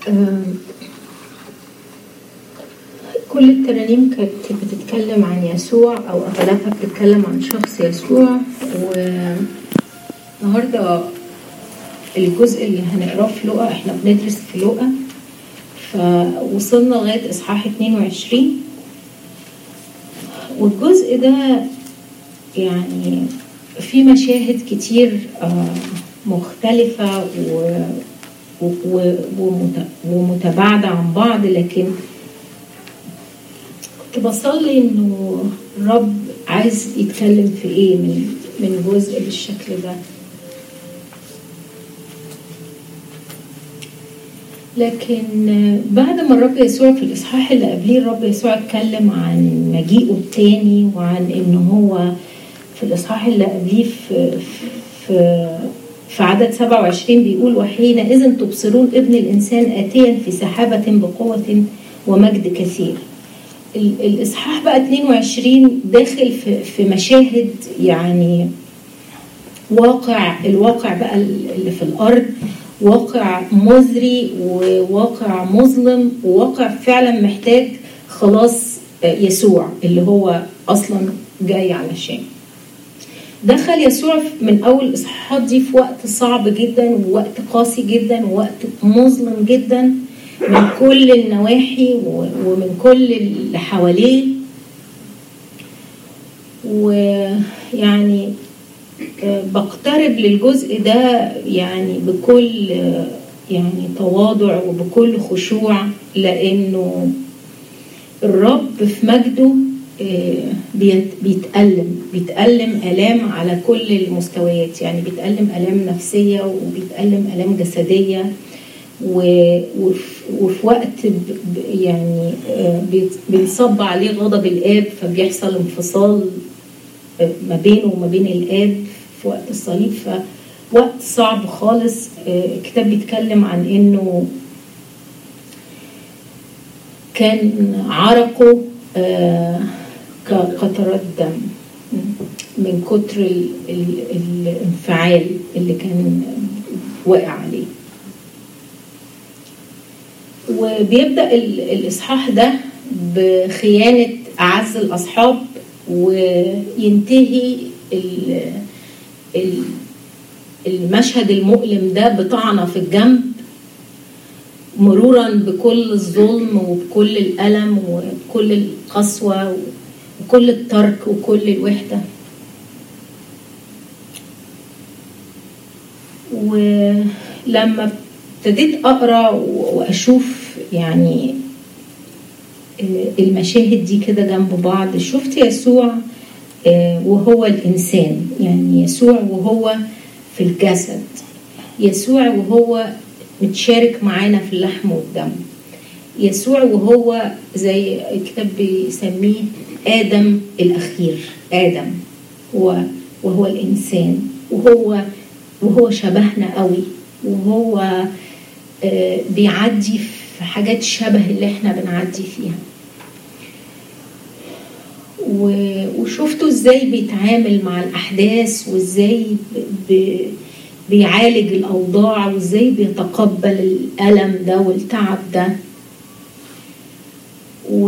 آم، كل الترانيم كانت بتتكلم عن يسوع أو أغلبها بتتكلم عن شخص يسوع والنهاردة الجزء اللي هنقراه في لقا احنا بندرس في لقا فوصلنا لغاية إصحاح 22 والجزء ده يعني في مشاهد كتير آه، مختلفة و و- ومت- ومتباعدة عن بعض لكن كنت بصلي انه الرب عايز يتكلم في ايه من من جزء بالشكل ده لكن بعد ما الرب يسوع في الاصحاح اللي قبليه الرب يسوع اتكلم عن مجيئه التاني وعن ان هو في الاصحاح اللي قبليه في في في عدد 27 بيقول وحينئذ تبصرون ابن الانسان اتيا في سحابه بقوه ومجد كثير ال- الاصحاح بقى 22 داخل في في مشاهد يعني واقع الواقع بقى اللي في الارض واقع مزري وواقع مظلم وواقع فعلا محتاج خلاص يسوع اللي هو اصلا جاي علشان دخل يسوع من اول الاصحاحات دي في وقت صعب جدا ووقت قاسي جدا ووقت مظلم جدا من كل النواحي و- ومن كل اللي حواليه ويعني آه، بقترب للجزء ده يعني بكل آه، يعني تواضع وبكل خشوع لانه الرب في مجده آه، بيت- بيتألم بيتألم آلام على كل المستويات يعني بيتألم آلام نفسية وبيتألم آلام جسدية و- وف- وفي وقت ب- ب- يعني آه، بيت- بينصب عليه غضب الآب فبيحصل انفصال آه، ما بينه وما بين الآب في وقت الصليب فوقت صعب خالص آه، الكتاب بيتكلم عن إنه كان عرقه آه، كقطرات دم من كتر ال- ال- الانفعال اللي كان واقع عليه وبيبدأ ال- الإصحاح ده بخيانة أعز الأصحاب وينتهي ال- ال- المشهد المؤلم ده بطعنة في الجنب مرورا بكل الظلم وبكل الألم وبكل القسوة وكل الترك وكل الوحدة ولما ابتديت أقرأ وأشوف يعني المشاهد دي كده جنب بعض شفت يسوع آه، وهو الإنسان يعني يسوع وهو في الجسد يسوع وهو متشارك معانا في اللحم والدم يسوع وهو زي الكتاب بيسميه آدم الأخير آدم هو وهو الإنسان وهو وهو شبهنا قوي وهو آه، بيعدي في حاجات شبه اللي احنا بنعدي فيها و- وشفته ازاي بيتعامل مع الاحداث وازاي ب- ب- بيعالج الاوضاع وازاي بيتقبل الالم ده والتعب ده و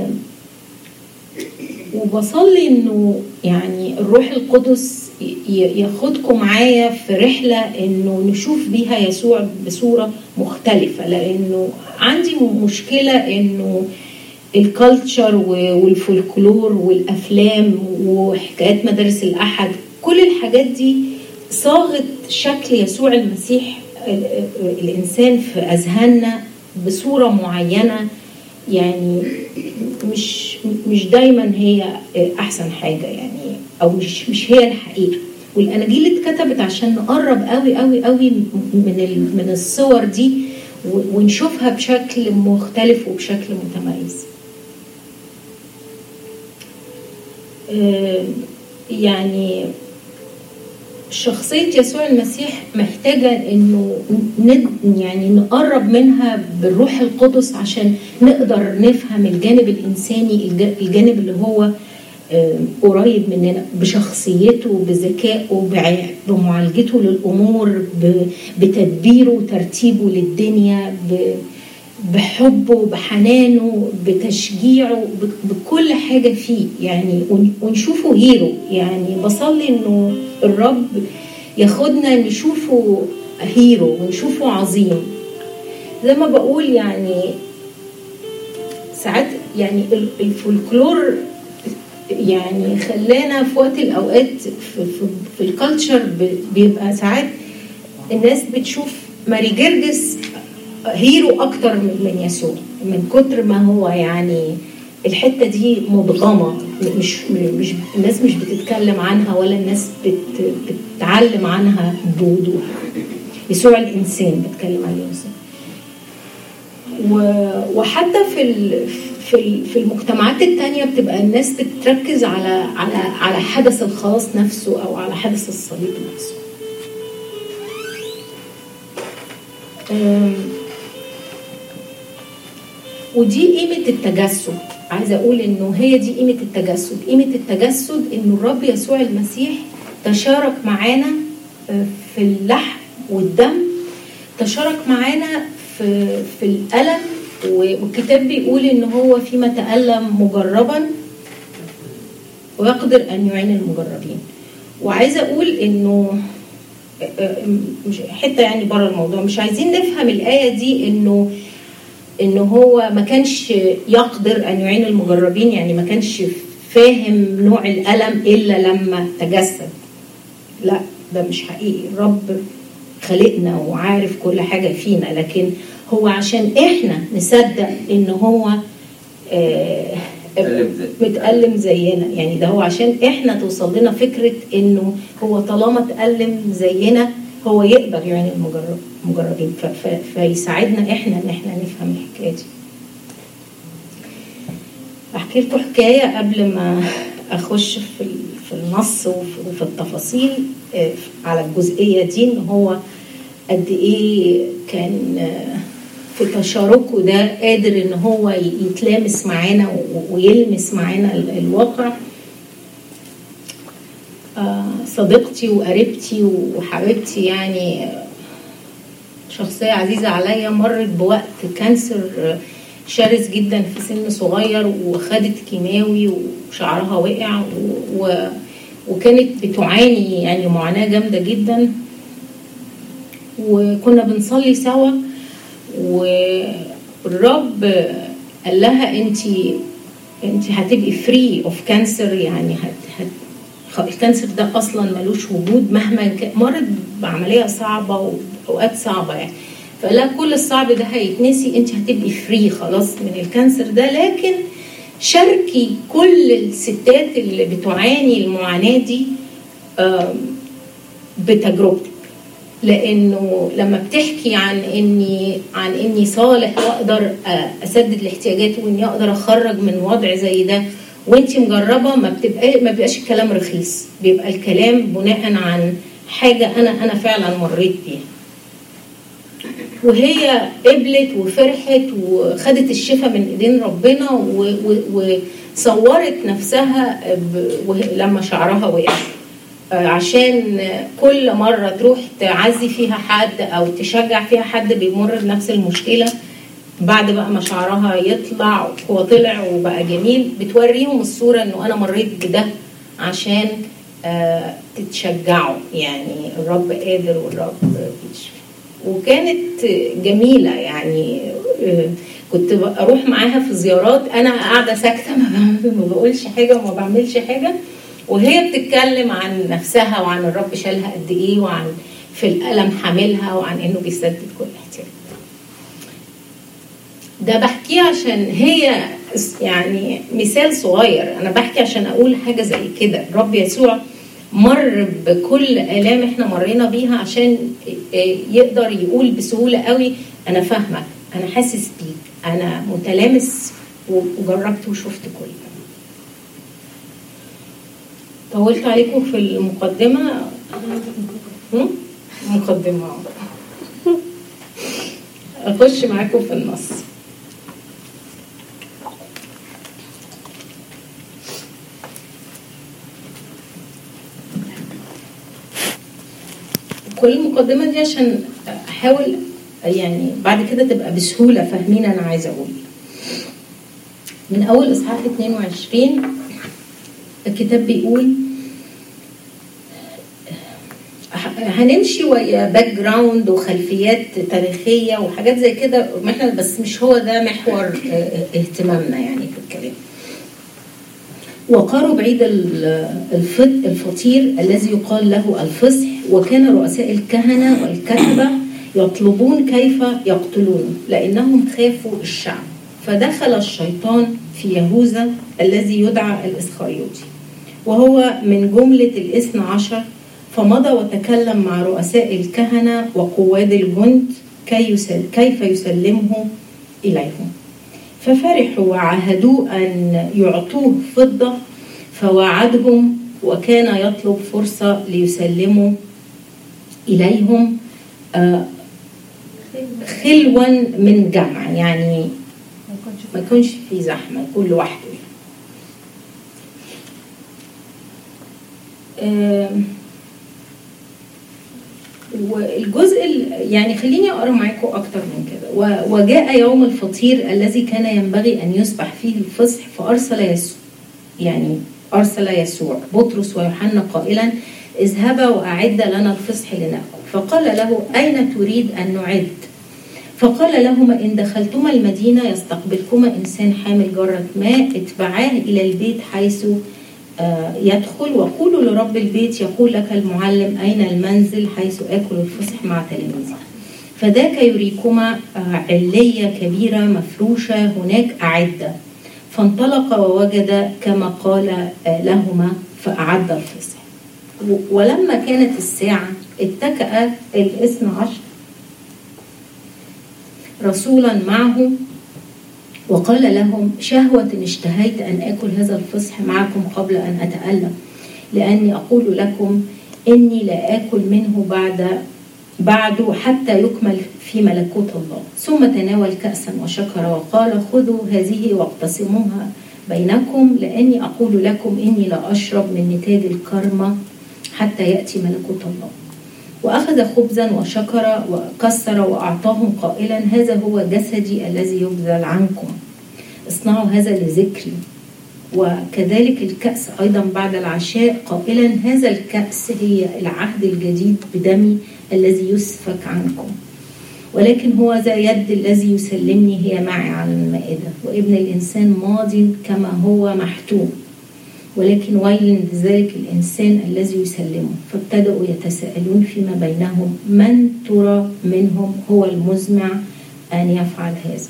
وبصلي انه يعني الروح القدس ي- ياخدكم معايا في رحله انه نشوف بيها يسوع بصوره مختلفه لانه عندي م- مشكله انه الكالتشر والفولكلور والافلام وحكايات مدارس الاحد كل الحاجات دي صاغت شكل يسوع المسيح ال- الانسان في اذهاننا بصوره معينه يعني مش مش دايما هي احسن حاجه يعني او مش مش هي الحقيقه والاناجيل اتكتبت عشان نقرب قوي قوي قوي من ال- من الصور دي و- ونشوفها بشكل مختلف وبشكل متميز آه، يعني شخصية يسوع المسيح محتاجة انه ند يعني نقرب منها بالروح القدس عشان نقدر نفهم الجانب الانساني الج- الجانب اللي هو آه، قريب مننا بشخصيته بذكائه بع- بمعالجته للامور ب- بتدبيره وترتيبه للدنيا ب- بحبه بحنانه بتشجيعه بكل حاجة فيه يعني ونشوفه هيرو يعني بصلي انه الرب ياخدنا نشوفه هيرو ونشوفه عظيم زي ما بقول يعني ساعات يعني الفولكلور يعني خلانا في وقت الاوقات في, في, في الكالتشر بيبقى ساعات الناس بتشوف ماري جرجس هيرو اكتر من يسوع من كتر ما هو يعني الحته دي مدغمه مش مش الناس مش بتتكلم عنها ولا الناس بت بتتعلم عنها بوضوح يسوع الانسان بتكلم عليه مثلا وحتى في في في المجتمعات التانية بتبقى الناس بتركز على على على حدث الخلاص نفسه او على حدث الصليب نفسه ودي قيمة التجسد عايزة أقول إنه هي دي قيمة التجسد قيمة التجسد إنه الرب يسوع المسيح تشارك معانا في اللحم والدم تشارك معانا في في الألم والكتاب بيقول إن هو فيما تألم مجربا ويقدر أن يعين المجربين وعايزة أقول إنه مش حته يعني بره الموضوع مش عايزين نفهم الايه دي انه انه هو ما كانش يقدر ان يعين المجربين يعني ما كانش فاهم نوع الالم الا لما تجسد لا ده مش حقيقي الرب خلقنا وعارف كل حاجه فينا لكن هو عشان احنا نصدق ان هو آه متألم زينا يعني ده هو عشان احنا توصل لنا فكرة انه هو طالما اتألم زينا هو يقدر يعني المجرب المجربين فيساعدنا احنا ان احنا نفهم الحكاية دي احكي لكم حكاية قبل ما اخش في في النص وفي التفاصيل على الجزئية دي ان هو قد ايه كان في تشاركه ده قادر ان هو يتلامس معانا ويلمس معانا الواقع صديقتي وقريبتي وحبيبتي يعني شخصية عزيزة عليا مرت بوقت كانسر شرس جدا في سن صغير وخدت كيماوي وشعرها وقع و... وكانت بتعاني يعني معاناة جامدة جدا وكنا بنصلي سوا والرب قال لها انت انت هتبقي فري اوف كانسر يعني هت هت الكانسر ده اصلا ملوش وجود مهما كان مرض بعمليه صعبه واوقات صعبه يعني فقال لها كل الصعب ده هيتنسي انت هتبقي فري خلاص من الكانسر ده لكن شاركي كل الستات اللي بتعاني المعاناه دي بتجربتك لانه لما بتحكي عن اني عن اني صالح واقدر اسدد الاحتياجات واني اقدر اخرج من وضع زي ده وانت مجربه ما بتبقى ما بيبقاش الكلام رخيص بيبقى الكلام بناء عن حاجه انا انا فعلا مريت بيها وهي قبلت وفرحت وخدت الشفاء من ايدين ربنا وصورت نفسها لما شعرها وقع عشان كل مرة تروح تعزي فيها حد أو تشجع فيها حد بيمر بنفس المشكلة بعد بقى ما شعرها يطلع هو طلع وبقى جميل بتوريهم الصورة إنه أنا مريت بده عشان تتشجعوا يعني الرب قادر والرب بيشفي وكانت جميلة يعني كنت اروح معاها في زيارات انا قاعده ساكته ما بقولش حاجه وما بعملش حاجه وهي بتتكلم عن نفسها وعن الرب شالها قد ايه وعن في الالم حاملها وعن انه بيسدد كل احتياج ده بحكيه عشان هي يعني مثال صغير انا بحكي عشان اقول حاجه زي كده الرب يسوع مر بكل الام احنا مرينا بيها عشان يقدر يقول بسهوله قوي انا فاهمك انا حاسس بيك انا متلامس وجربت وشفت كل طولت عليكم في المقدمه مقدمه اخش معاكم في النص كل المقدمه دي عشان احاول يعني بعد كده تبقى بسهوله فاهمين انا عايزه اقول من اول اصحاح 22 الكتاب بيقول هنمشي ويا باك جراوند وخلفيات تاريخيه وحاجات زي كده ما احنا بس مش هو ده محور اهتمامنا يعني في الكلام وقاروا بعيد الفطير الذي يقال له الفصح وكان رؤساء الكهنة والكتبة يطلبون كيف يقتلونه لأنهم خافوا الشعب فدخل الشيطان في يهوذا الذي يدعى الإسخريوطي وهو من جملة الاثنى عشر فمضى وتكلم مع رؤساء الكهنة وقواد الجند كي يسل كيف يسلمه إليهم ففرحوا وعاهدوا أن يعطوه فضة فوعدهم وكان يطلب فرصة ليسلموا إليهم خلوا من جمع يعني ما يكونش في زحمة يكون لوحده يعني. والجزء يعني خليني اقرا معاكم اكتر من كده وجاء يوم الفطير الذي كان ينبغي ان يسبح فيه الفصح فارسل يسوع يعني ارسل يسوع بطرس ويوحنا قائلا اذهبا واعد لنا الفصح لناكل فقال له اين تريد ان نعد فقال لهما ان دخلتما المدينه يستقبلكما انسان حامل جره ماء اتبعاه الى البيت حيث يدخل وقولوا لرب البيت يقول لك المعلم أين المنزل حيث آكل الفصح مع تلاميذي فذاك يريكما علية كبيرة مفروشة هناك أعدة فانطلق ووجد كما قال لهما فأعد الفصح ولما كانت الساعة اتكأ الاثنى عشر رسولا معه وقال لهم شهوة اشتهيت أن آكل هذا الفصح معكم قبل أن أتألم لأني أقول لكم إني لا آكل منه بعد بعد حتى يكمل في ملكوت الله ثم تناول كأسا وشكر وقال خذوا هذه واقتسموها بينكم لأني أقول لكم إني لا أشرب من نتاج الكرمة حتى يأتي ملكوت الله وأخذ خبزا وشكر وكسر وأعطاهم قائلا هذا هو جسدي الذي يبذل عنكم اصنعوا هذا لذكري وكذلك الكأس أيضا بعد العشاء قائلا هذا الكأس هي العهد الجديد بدمي الذي يسفك عنكم ولكن هو ذا يد الذي يسلمني هي معي على المائدة وابن الإنسان ماض كما هو محتوم ولكن ويل لذلك الإنسان الذي يسلمه فابتدأوا يتساءلون فيما بينهم من ترى منهم هو المزمع أن يفعل هذا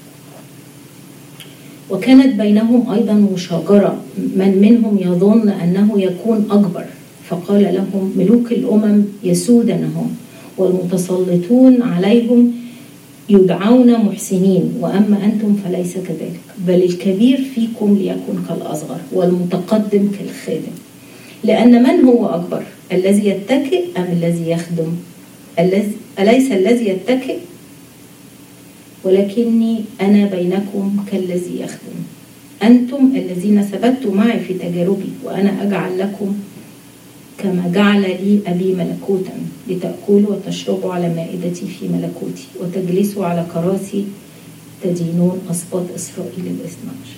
وكانت بينهم أيضا مشاجرة من منهم يظن أنه يكون أكبر فقال لهم ملوك الأمم يسودنهم والمتسلطون عليهم يدعون محسنين واما انتم فليس كذلك بل الكبير فيكم ليكن كالاصغر والمتقدم كالخادم لان من هو اكبر الذي يتكئ ام الذي يخدم الذي اليس الذي يتكئ ولكني انا بينكم كالذي يخدم انتم الذين ثبتوا معي في تجاربي وانا اجعل لكم كما جعل لي أبي ملكوتا لتأكلوا وتشربوا على مائدتي في ملكوتي وتجلسوا على كراسي تدينون أسباط إسرائيل الاثنى عشر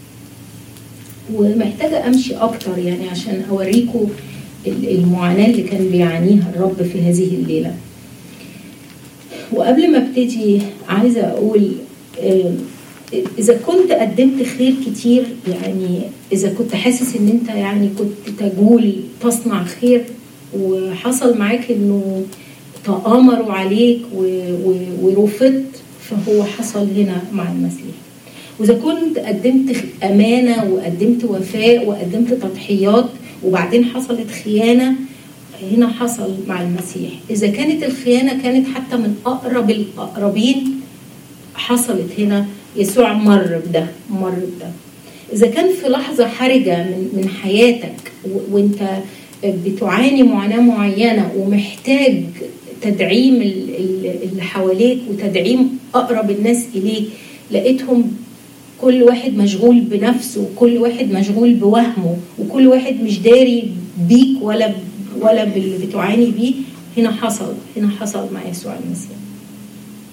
ومحتاجة أمشي أكتر يعني عشان أوريكم المعاناة اللي كان بيعانيها الرب في هذه الليلة وقبل ما ابتدي عايزة أقول اذا كنت قدمت خير كتير يعني اذا كنت حاسس ان انت يعني كنت تجول تصنع خير وحصل معاك انه تآمروا عليك ورفضت فهو حصل هنا مع المسيح واذا كنت قدمت امانه وقدمت وفاء وقدمت تضحيات وبعدين حصلت خيانه هنا حصل مع المسيح اذا كانت الخيانه كانت حتى من اقرب الاقربين حصلت هنا يسوع مر بده مر بده اذا كان في لحظه حرجه من من حياتك وانت بتعاني معاناه معينه ومحتاج تدعيم اللي حواليك وتدعيم اقرب الناس اليك لقيتهم كل واحد مشغول بنفسه وكل واحد مشغول بوهمه وكل واحد مش داري بيك ولا ب... ولا باللي بتعاني بيه هنا حصل هنا حصل مع يسوع المسيح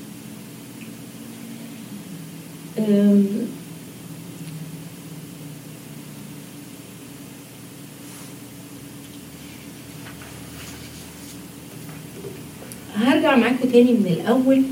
أم، هرجع معاكم تاني من الأول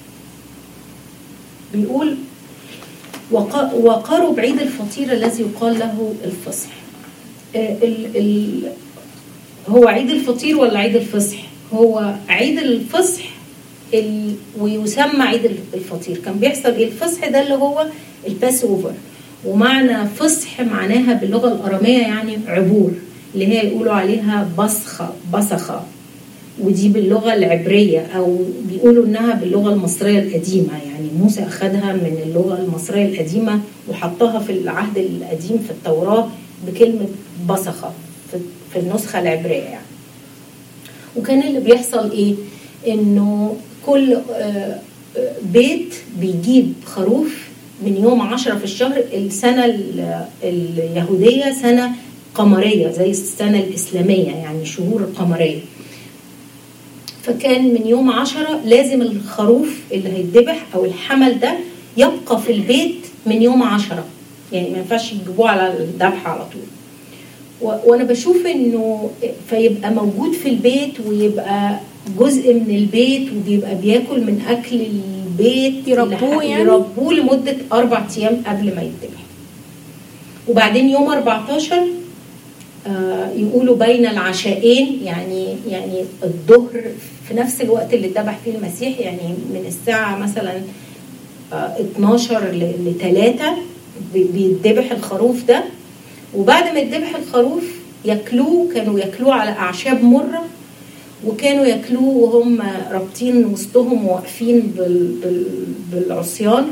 بيقول وق- وقرب عيد الفطير الذي يقال له الفصح آه، ال ال هو عيد الفطير ولا عيد الفصح هو عيد الفصح ال ويسمى عيد الفطير كان بيحصل ايه الفصح ده اللي هو الباس اوفر ومعنى فصح معناها باللغه الاراميه يعني عبور اللي هي يقولوا عليها بصخه بصخه ودي باللغه العبريه او بيقولوا انها باللغه المصريه القديمه يعني موسى اخذها من اللغه المصريه القديمه وحطها في العهد القديم في التوراه بكلمه بصخه في- في النسخه العبريه يعني وكان اللي بيحصل ايه انه كل آه، آه، بيت بيجيب خروف من يوم عشرة في الشهر السنة ال- اليهودية سنة قمرية زي السنة الإسلامية يعني شهور قمرية فكان من يوم عشرة لازم الخروف اللي هيتذبح أو الحمل ده يبقى في البيت من يوم عشرة يعني ما ينفعش يجيبوه على الذبح على طول و- وانا بشوف انه فيبقى موجود في البيت ويبقى جزء من البيت وبيبقى بياكل من اكل البيت يربوه لح- يعني؟ يربوه لمده اربع ايام قبل ما يتذبح وبعدين يوم 14 آه، يقولوا بين العشاءين يعني يعني الظهر في نفس الوقت اللي اتذبح فيه المسيح يعني من الساعه مثلا آه، 12 ل 3 بيتذبح الخروف ده وبعد ما يتذبح الخروف ياكلوه كانوا ياكلوه على اعشاب مره وكانوا ياكلوه وهم رابطين وسطهم وواقفين بال بال بالعصيان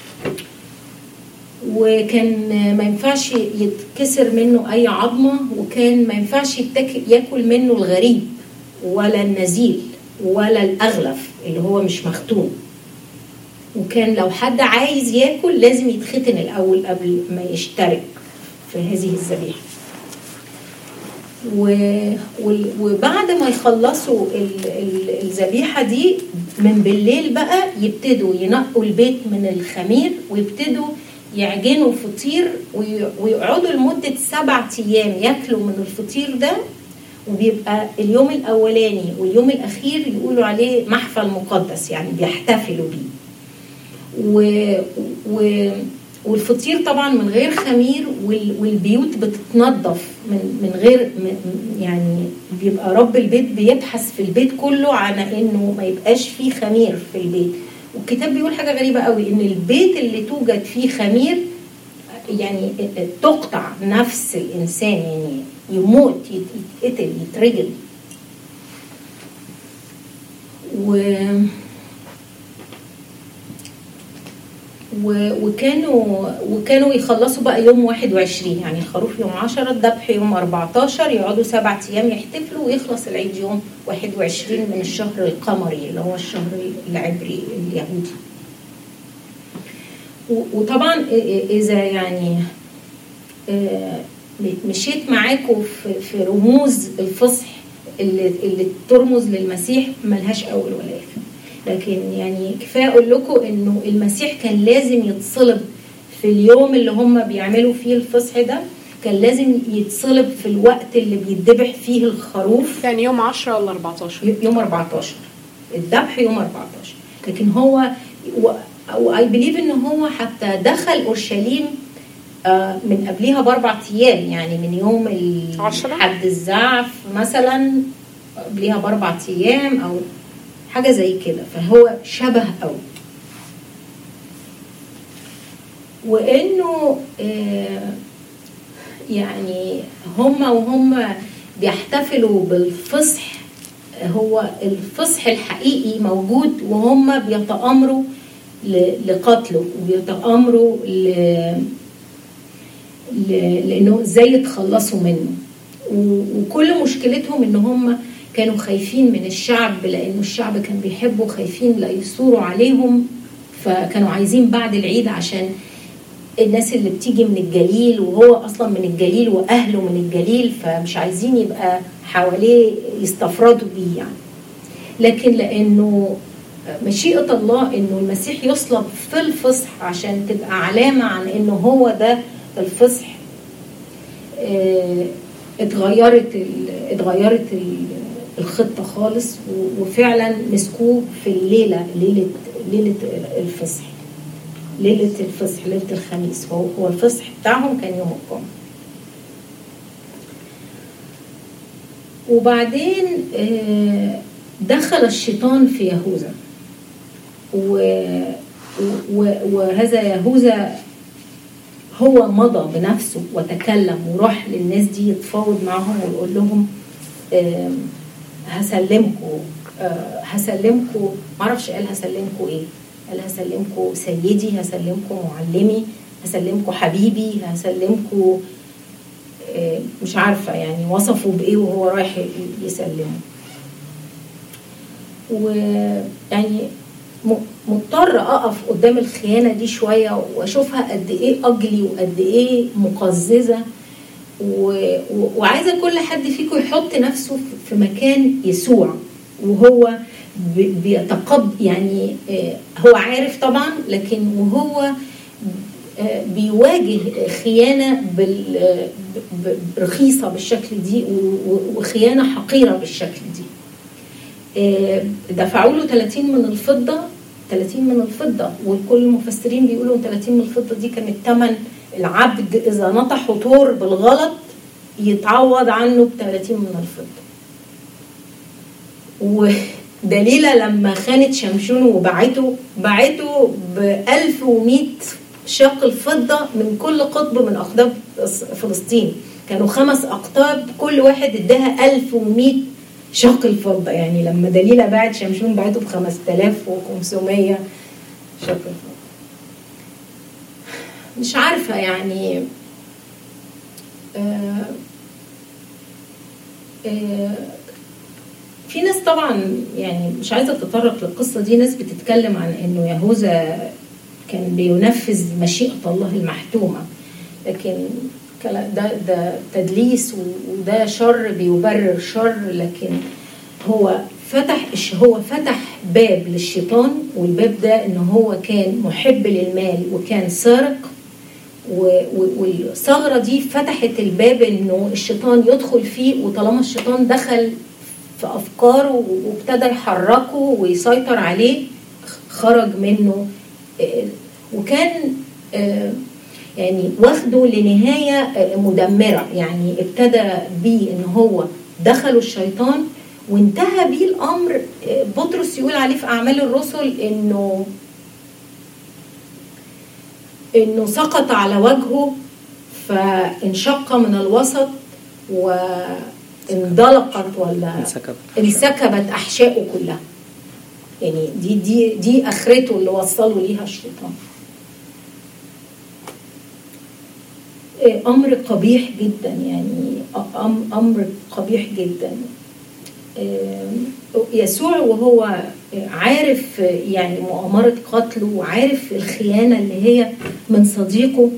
وكان ما ينفعش يتكسر منه اي عظمه وكان ما ينفعش يتاكل ياكل منه الغريب ولا النزيل ولا الاغلف اللي هو مش مختون وكان لو حد عايز ياكل لازم يتختن الاول قبل ما يشترك في هذه الذبيحه و- وال- وبعد ما يخلصوا ال- ال- الذبيحه دي من بالليل بقى يبتدوا ينقوا البيت من الخمير ويبتدوا يعجنوا فطير وي- ويقعدوا لمده سبعة ايام ياكلوا من الفطير ده وبيبقى اليوم الاولاني واليوم الاخير يقولوا عليه محفل مقدس يعني بيحتفلوا بيه و... و... والفطير طبعا من غير خمير وال... والبيوت بتتنظف من من غير من يعني بيبقى رب البيت بيبحث في البيت كله عن انه ما يبقاش فيه خمير في البيت والكتاب بيقول حاجه غريبه قوي ان البيت اللي توجد فيه خمير يعني تقطع نفس الانسان يعني يموت يت- يتقتل يترجل و و- وكانوا وكانوا يخلصوا بقى يوم 21 يعني الخروف يوم 10 الذبح يوم 14 يقعدوا سبعة ايام يحتفلوا ويخلص العيد يوم 21 من الشهر القمري اللي هو الشهر العبري اليهودي و- وطبعا إ- إ- اذا يعني آه، مشيت معاكم في- في رموز الفصح اللي, اللي ترمز للمسيح ملهاش اول ولا اخر لكن يعني كفايه اقول لكم انه المسيح كان لازم يتصلب في اليوم اللي هم بيعملوا فيه الفصح ده كان لازم يتصلب في الوقت اللي بيتذبح فيه الخروف يعني يوم 10 ولا 14 يوم 14 الذبح يوم 14 لكن هو واي بليف ان هو حتى دخل اورشليم آه، من قبلها باربع ايام يعني من يوم ال- عشرة؟ حد الزعف مثلا قبلها باربع ايام او حاجه زي كده فهو شبه قوي وانه آه، يعني هم وهم بيحتفلوا بالفصح هو الفصح الحقيقي موجود وهم بيتآمروا ل- لقتله وبيتآمروا ل- ل- لانه ازاي يتخلصوا منه و- وكل مشكلتهم ان هم كانوا خايفين من الشعب لانه الشعب كان بيحبوا خايفين لا يثوروا عليهم فكانوا عايزين بعد العيد عشان الناس اللي بتيجي من الجليل وهو اصلا من الجليل واهله من الجليل فمش عايزين يبقى حواليه يستفردوا بيه يعني لكن لانه مشيئة الله انه المسيح يصلب في الفصح عشان تبقى علامة عن انه هو ده الفصح آه، اتغيرت ال- اتغيرت ال- الخطة خالص و- وفعلا مسكوه في الليلة ليلة ليلة الفصح ليلة الفصح ليلة الخميس هو هو الفصح بتاعهم كان يوم الجمعة وبعدين آه، دخل الشيطان في يهوذا و- و- وهذا يهوذا هو مضى بنفسه وتكلم وراح للناس دي يتفاوض معهم ويقول لهم آم، هسلمكم آه، هسلمكم معرفش قال هسلمكم ايه قال هسلمكم سيدي هسلمكم معلمي هسلمكم حبيبي هسلمكم آه، مش عارفه يعني وصفوا بايه وهو رايح ي- يسلمه ويعني م- مضطر اقف قدام الخيانه دي شويه واشوفها قد ايه اجلي وقد ايه مقززه و- و- وعايزه كل حد فيكم يحط نفسه في- في مكان يسوع وهو بي- بيتقب يعني آه، هو عارف طبعا لكن وهو آه، بيواجه خيانه بال- آه، ب- ب- رخيصه بالشكل دي و- و- وخيانه حقيره بالشكل دي آه، دفعوا له 30 من الفضه 30 من الفضه وكل المفسرين بيقولوا 30 من الفضه دي كانت ثمن العبد اذا نطح طور بالغلط يتعوض عنه ب 30 من الفضه ودليلة لما خانت شمشون وباعته باعته ب 1100 شاق الفضة من كل قطب من أقطاب فلسطين كانوا خمس أقطاب كل واحد اداها 1100 شاق الفضة يعني لما دليلة باعت شمشون باعته ب 5500 شاق الفضة مش عارفة يعني آه آه في ناس طبعا يعني مش عايزه اتطرق للقصه دي ناس بتتكلم عن انه يهوذا كان بينفذ مشيئه الله المحتومه لكن كلا- ده ده تدليس و- وده شر بيبرر شر لكن هو فتح هو فتح باب للشيطان والباب ده ان هو كان محب للمال وكان سارق و- و- والثغرة دي فتحت الباب انه الشيطان يدخل فيه وطالما الشيطان دخل في افكاره وابتدى يحركه ويسيطر عليه خرج منه آه، وكان آه، يعني واخده لنهاية آه، مدمرة يعني ابتدى بيه ان هو دخله الشيطان وانتهى بيه الامر آه، بطرس يقول عليه في اعمال الرسل انه انه سقط على وجهه فانشق من الوسط واندلقت ولا انسكبت انسكبت احشائه كلها يعني دي دي دي اخرته اللي وصله ليها الشيطان إيه، امر قبيح جدا يعني أم- امر قبيح جدا إيه، يسوع وهو عارف يعني مؤامرة قتله وعارف الخيانة اللي هي من صديقه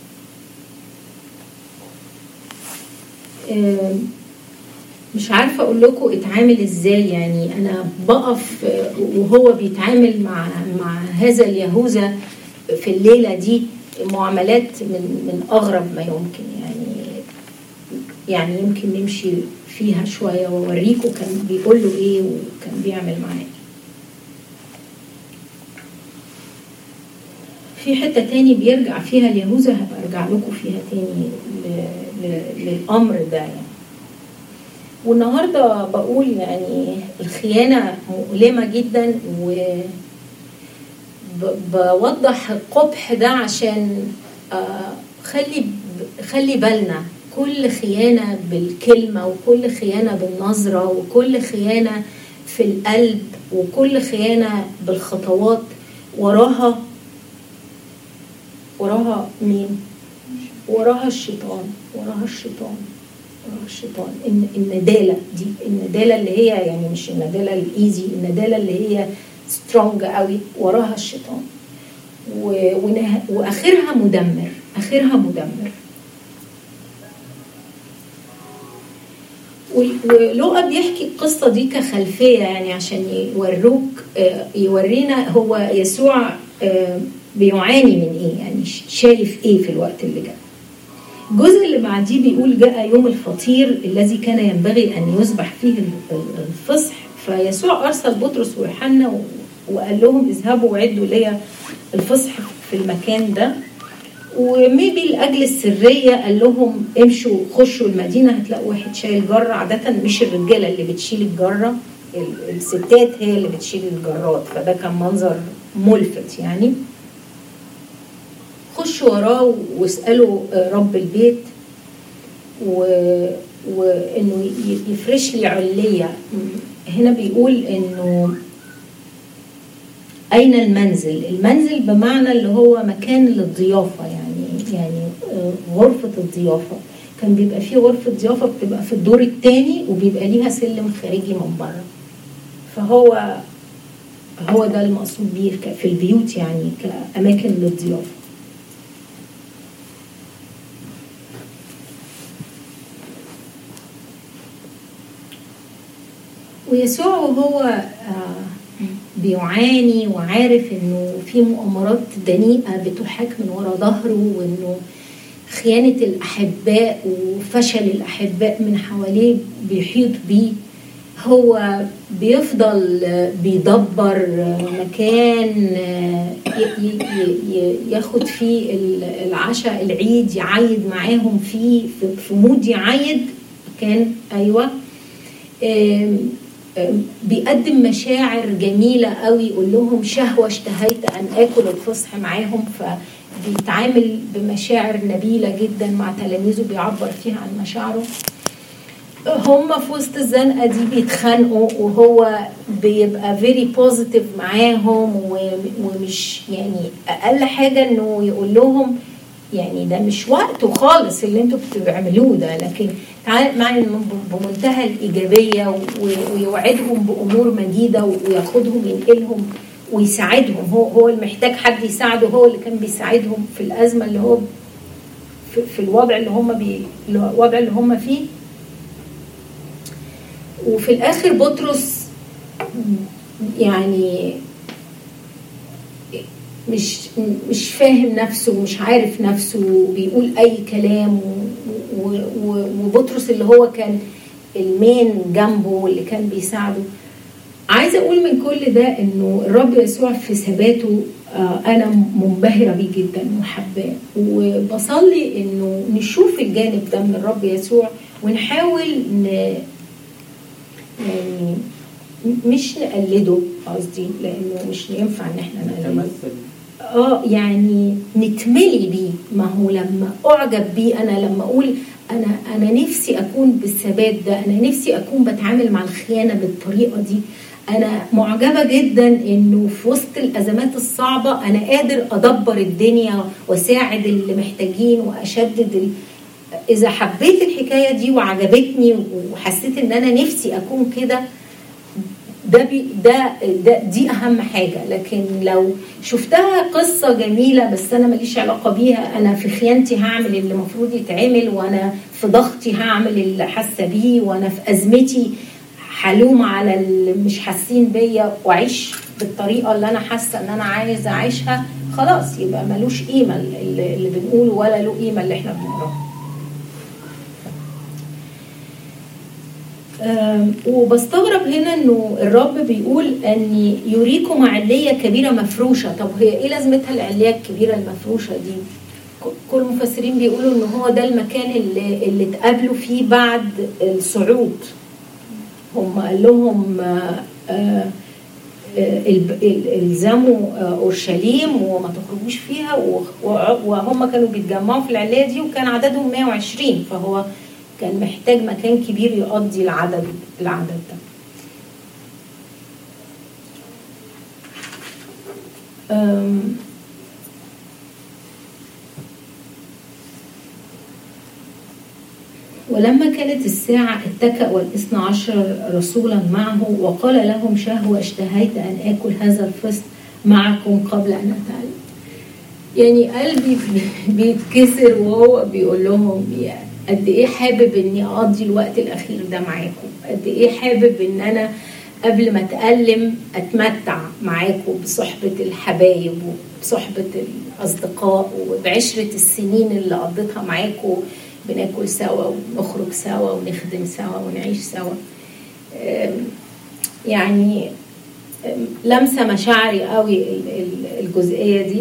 إيه، مش عارفة أقول لكم اتعامل إزاي يعني أنا بقف وهو بيتعامل مع مع هذا اليهوذا في الليلة دي معاملات من من أغرب ما يمكن يعني يعني يمكن نمشي فيها شوية وأوريكم كان بيقول له إيه وكان بيعمل معاه إيه. في حتة تاني بيرجع فيها اليهوذا هبقى أرجع لكم فيها تاني ل- ل- للأمر ده يعني والنهارده بقول يعني الخيانه مؤلمه جدا و ب- بوضح القبح ده عشان آه، خلي ب- خلي بالنا كل خيانه بالكلمه وكل خيانه بالنظره وكل خيانه في القلب وكل خيانه بالخطوات وراها وراها مين؟ وراها الشيطان وراها الشيطان وراها الشيطان الن- الندالة دي الندالة اللي هي يعني مش الندالة الإيزي الندالة اللي هي سترونج قوي وراها الشيطان و- ونه- وآخرها مدمر آخرها مدمر ولوقا بيحكي القصة دي كخلفية يعني عشان يوروك آه، يورينا هو يسوع آه، بيعاني من ايه يعني شايف ايه في الوقت اللي جاي الجزء اللي بعديه بيقول جاء يوم الفطير الذي كان ينبغي ان يذبح فيه الفصح فيسوع ارسل بطرس ويوحنا وقال لهم اذهبوا وعدوا لي الفصح في المكان ده وميبي لاجل السريه قال لهم امشوا خشوا المدينه هتلاقوا واحد شايل جره عاده مش الرجاله اللي بتشيل الجره الستات هي اللي بتشيل الجرات فده كان منظر ملفت يعني خشوا وراه واسالوا رب البيت و... وانه يفرش لي عليه هنا بيقول انه اين المنزل المنزل بمعنى اللي هو مكان للضيافه يعني يعني آه، غرفة الضيافة كان بيبقى في غرفة ضيافة بتبقى في الدور الثاني وبيبقى ليها سلم خارجي من بره فهو هو ده المقصود بيه في البيوت يعني كأماكن للضيافة ويسوع وهو آه، بيعاني وعارف انه في مؤامرات دنيئه بتحاك من وراء ظهره وانه خيانه الاحباء وفشل الاحباء من حواليه بيحيط بيه هو بيفضل بيدبر مكان ياخد فيه العشاء العيد يعيد معاهم فيه في مود يعيد كان ايوه بيقدم مشاعر جميله قوي يقول لهم شهوه اشتهيت ان اكل الفصح معاهم فبيتعامل بمشاعر نبيله جدا مع تلاميذه بيعبر فيها عن مشاعره هم في وسط الزنقه دي بيتخانقوا وهو بيبقى فيري بوزيتيف معاهم ومش يعني اقل حاجه انه يقول لهم يعني ده مش وقته خالص اللي انتوا بتعملوه ده لكن معي بمنتهى الايجابيه ويوعدهم بامور مجيده وياخدهم ينقلهم ويساعدهم هو هو المحتاج حد يساعده هو اللي كان بيساعدهم في الازمه اللي هو في, في الوضع اللي هم بي الوضع اللي هم فيه وفي الاخر بطرس يعني مش مش فاهم نفسه ومش عارف نفسه بيقول اي كلام وبطرس اللي هو كان المين جنبه واللي كان بيساعده عايزه اقول من كل ده انه الرب يسوع في ثباته آه، انا منبهره بيه جدا وحباه وبصلي انه نشوف الجانب ده من الرب يسوع ونحاول ن يعني مش نقلده قصدي لانه مش ينفع ان احنا نقلده اه يعني نتملي بيه ما هو لما اعجب بيه انا لما اقول انا انا نفسي اكون بالثبات ده انا نفسي اكون بتعامل مع الخيانه بالطريقه دي انا معجبه جدا انه في وسط الازمات الصعبه انا قادر ادبر الدنيا واساعد اللي محتاجين واشدد ال... اذا حبيت الحكايه دي وعجبتني وحسيت ان انا نفسي اكون كده ده, بي ده ده دي اهم حاجه لكن لو شفتها قصه جميله بس انا ماليش علاقه بيها انا في خيانتي هعمل اللي المفروض يتعمل وانا في ضغطي هعمل اللي حاسه بيه وانا في ازمتي حلوم على اللي مش حاسين بيا واعيش بالطريقه اللي انا حاسه ان انا عايزه اعيشها خلاص يبقى ملوش قيمه اللي, اللي بنقوله ولا له قيمه اللي احنا بنقراه وبستغرب هنا انه الرب بيقول ان يريكم عليه كبيره مفروشه طب هي ايه لازمتها العليه الكبيره المفروشه دي كل المفسرين بيقولوا ان هو ده المكان اللي, اللي اتقابلوا فيه بعد الصعود هم قال لهم آه، آه، الزموا آه، اورشليم وما تخرجوش فيها وهم كانوا بيتجمعوا في العليه دي وكان عددهم 120 فهو كان محتاج مكان كبير يقضي العدد العدد ده ولما كانت الساعة اتكأ والاثنى عشر رسولا معه وقال لهم شهوة اشتهيت أن آكل هذا الفصل معكم قبل أن أتعلم يعني قلبي بيتكسر وهو بيقول لهم يعني قد ايه حابب اني اقضي الوقت الاخير ده معاكم قد ايه حابب ان انا قبل ما اتألم اتمتع معاكم بصحبة الحبايب وبصحبة الاصدقاء وبعشرة السنين اللي قضيتها معاكم بناكل سوا ونخرج سوا ونخدم سوا ونعيش سوا أم، يعني أم، لمسه مشاعري قوي ال- ال- الجزئيه دي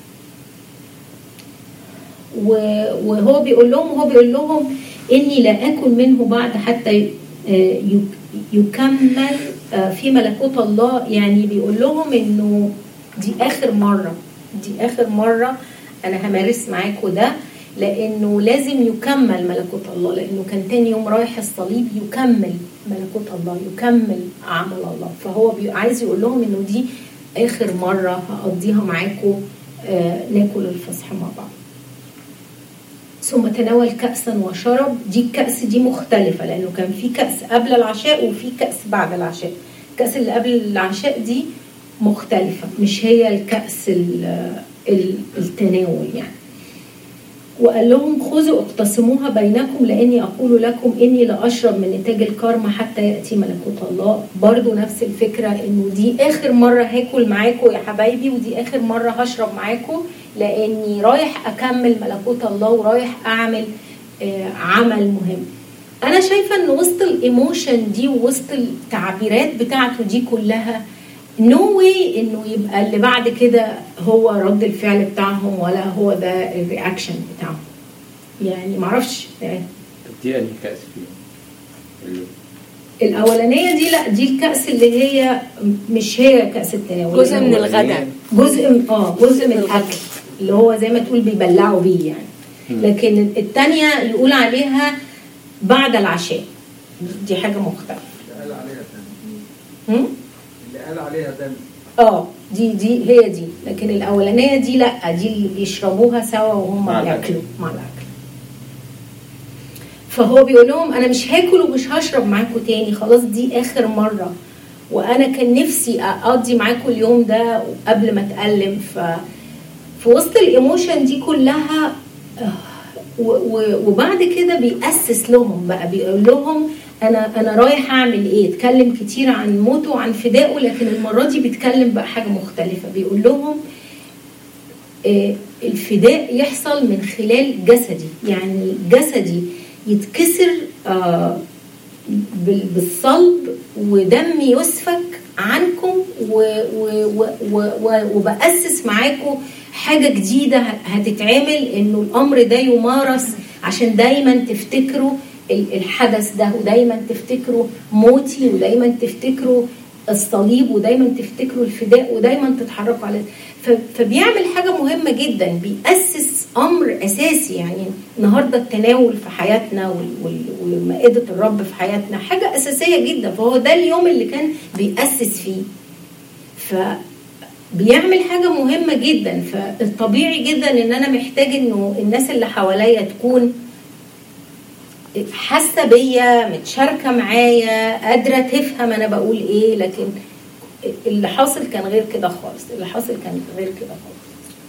و- وهو بيقول لهم وهو بيقول لهم اني لا اكل منه بعد حتى آه، يك- يكمل آه، في ملكوت الله يعني بيقول لهم انه دي اخر مره دي اخر مره انا همارس معاكم ده لانه لازم يكمل ملكوت الله لانه كان تاني يوم رايح الصليب يكمل ملكوت الله يكمل عمل الله فهو بي- عايز يقول لهم انه دي اخر مره هقضيها معاكم آه، ناكل الفصح مع بعض ثم تناول كأسا وشرب دي الكأس دي مختلفة لأنه كان في كأس قبل العشاء وفي كأس بعد العشاء الكأس اللي قبل العشاء دي مختلفة مش هي الكأس ال- ال- التناول يعني وقال لهم خذوا اقتسموها بينكم لاني اقول لكم اني لاشرب من نتاج الكرم حتى ياتي ملكوت الله برضو نفس الفكره انه دي اخر مره هاكل معاكم يا حبايبي ودي اخر مره هشرب معاكم لاني رايح اكمل ملكوت الله ورايح اعمل آه، عمل مهم انا شايفه ان وسط الايموشن دي ووسط التعبيرات بتاعته دي كلها نو واي انه يبقى اللي بعد كده هو رد الفعل بتاعهم ولا هو ده الرياكشن بتاعهم يعني معرفش يعني طب دي انهي كأس فيهم؟ اللي- الاولانيه دي لا دي الكاس اللي هي مش هي كاس التناول جزء من الغداء جزء من اه جزء من الاكل اللي هو زي ما تقول بيبلعوا بيه يعني مم. لكن الثانيه يقول عليها بعد العشاء دي حاجه مختلفه اللي قال عليها دم هم؟ اللي قال عليها دم اه دي دي هي دي لكن الاولانيه دي لا دي اللي بيشربوها سوا وهم مع الأكل. بياكلوا مع الاكل فهو بيقول لهم انا مش هاكل ومش هشرب معاكم تاني خلاص دي اخر مره وانا كان نفسي اقضي معاكم اليوم ده قبل ما اتالم ف في وسط الايموشن دي كلها آه، و- و- وبعد كده بيأسس لهم بقى بيقول لهم انا انا رايح اعمل ايه اتكلم كتير عن موته وعن فدائه لكن المره دي بيتكلم بقى حاجه مختلفه بيقول لهم آه، الفداء يحصل من خلال جسدي يعني جسدي يتكسر آه، بال- بالصلب ودم يسفك عنكم و- و- و- و- و- وبأسس معاكم حاجة جديدة هتتعمل انه الامر ده يمارس عشان دايما تفتكروا ال- الحدث ده ودايما تفتكروا موتي ودايما تفتكروا الصليب ودايما تفتكروا الفداء ودايما تتحركوا على ف- فبيعمل حاجة مهمة جدا بيأسس أمر أساسي يعني النهاردة التناول في حياتنا وال- وال- ومائدة الرب في حياتنا حاجة أساسية جدا فهو ده اليوم اللي كان بيأسس فيه فبيعمل حاجة مهمة جدا فالطبيعي جدا ان انا محتاج انه الناس اللي حواليا تكون حاسة بيا متشاركة معايا قادرة تفهم انا بقول ايه لكن اللي حاصل كان غير كده خالص اللي حاصل كان غير كده خالص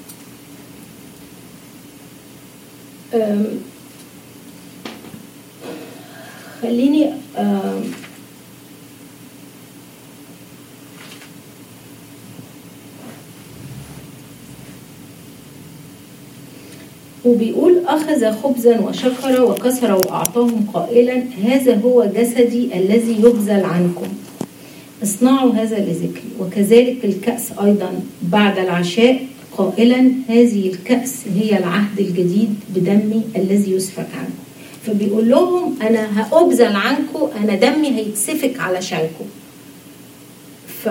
أم، خليني أم، وبيقول أخذ خبزا وشكر وكسر وأعطاهم قائلا هذا هو جسدي الذي يبذل عنكم اصنعوا هذا لذكري وكذلك الكأس أيضا بعد العشاء قائلا هذه الكأس هي العهد الجديد بدمي الذي يسفك عنكم فبيقول لهم أنا هأبذل عنكم أنا دمي هيتسفك علشانكم ف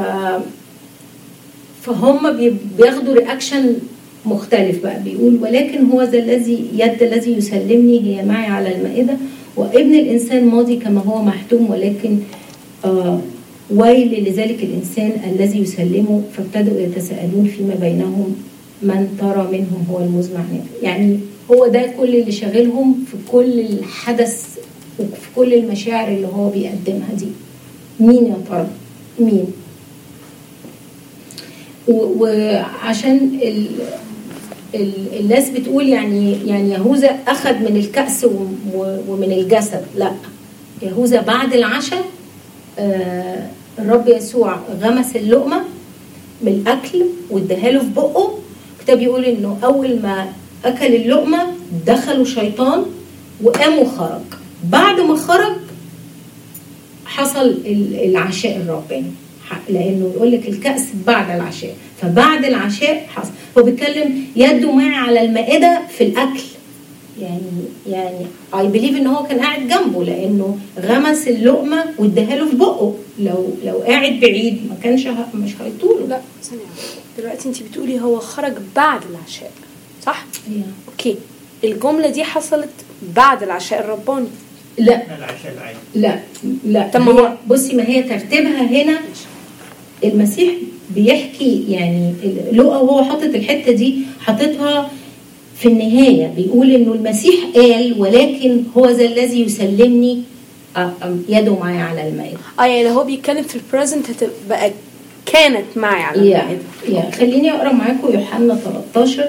فهم بي- بياخدوا رياكشن مختلف بقى بيقول ولكن هو ذا الذي يد الذي يسلمني هي معي على المائدة وابن الإنسان ماضي كما هو محتوم ولكن آه ويل لذلك الإنسان الذي يسلمه فابتدأوا يتساءلون فيما بينهم من ترى منهم هو المزمع يعني هو ده كل اللي شاغلهم في كل الحدث وفي كل المشاعر اللي هو بيقدمها دي مين يا ترى مين و- وعشان ال- ال- الناس بتقول يعني يعني يهوذا اخذ من الكأس و- و- ومن الجسد لا يهوذا بعد العشاء آه، الرب يسوع غمس اللقمه من الاكل واداها له في بقه الكتاب يقول انه اول ما اكل اللقمه دخلوا شيطان وقام وخرج بعد ما خرج حصل ال- العشاء الرباني ح- لانه يقول لك الكاس بعد العشاء فبعد العشاء حصل هو بيتكلم يده معي على المائده في الاكل يعني يعني اي بليف ان هو كان قاعد جنبه لانه غمس اللقمه واداها له في بقه لو لو قاعد بعيد ما كانش ه- مش هيطوله لا ثانية واحدة. دلوقتي انت بتقولي هو خرج بعد العشاء صح؟ اوكي الجملة دي حصلت بعد العشاء الرباني لا العشاء العادي لا لا طب ما هي- هو- بصي ما هي ترتيبها هنا المسيح بيحكي يعني لقى وهو حاطط الحته دي حاططها في النهايه بيقول انه المسيح قال ولكن هو ذا الذي يسلمني أ- أم- يده معي على المائده اه يعني لو هو بيتكلم في البريزنت هتبقى كانت معي على يا المائدة يا خليني اقرا معاكم يوحنا 13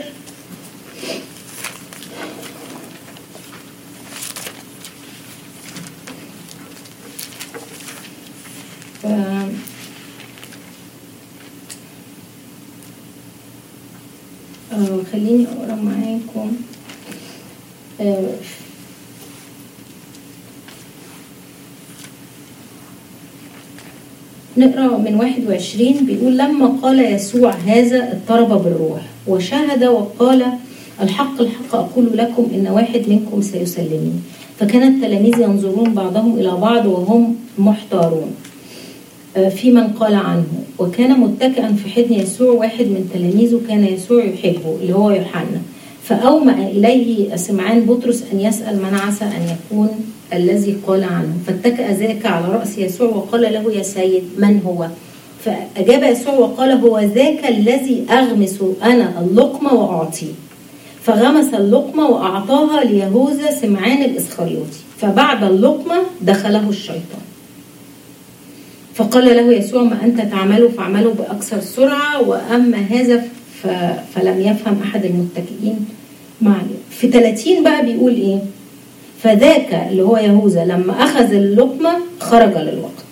ف- آه، خليني اقرا معاكم آه، نقرا من 21 بيقول لما قال يسوع هذا اضطرب بالروح وشهد وقال الحق الحق اقول لكم ان واحد منكم سيسلمني فكان التلاميذ ينظرون بعضهم الى بعض وهم محتارون آه، في من قال عنه وكان متكئا في حضن يسوع واحد من تلاميذه كان يسوع يحبه اللي هو يوحنا فأومأ إليه سمعان بطرس أن يسأل من عسى أن يكون الذي قال عنه فاتكأ ذاك على رأس يسوع وقال له يا سيد من هو فأجاب يسوع وقال هو ذاك الذي أغمس أنا اللقمة وأعطيه فغمس اللقمة وأعطاها ليهوذا سمعان الإسخريوطي فبعد اللقمة دخله الشيطان فقال له يسوع ما أنت تعمله فاعمله بأكثر سرعة وأما هذا ف... فلم يفهم أحد المتكئين معي في 30 بقى بيقول إيه فذاك اللي هو يهوذا لما أخذ اللقمة خرج للوقت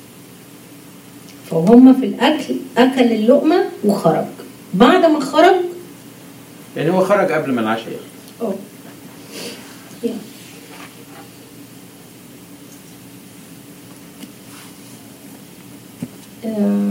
فهم في الأكل أكل اللقمة وخرج بعد ما خرج يعني هو خرج قبل ما العشاء يخلص أوه. يا. آه.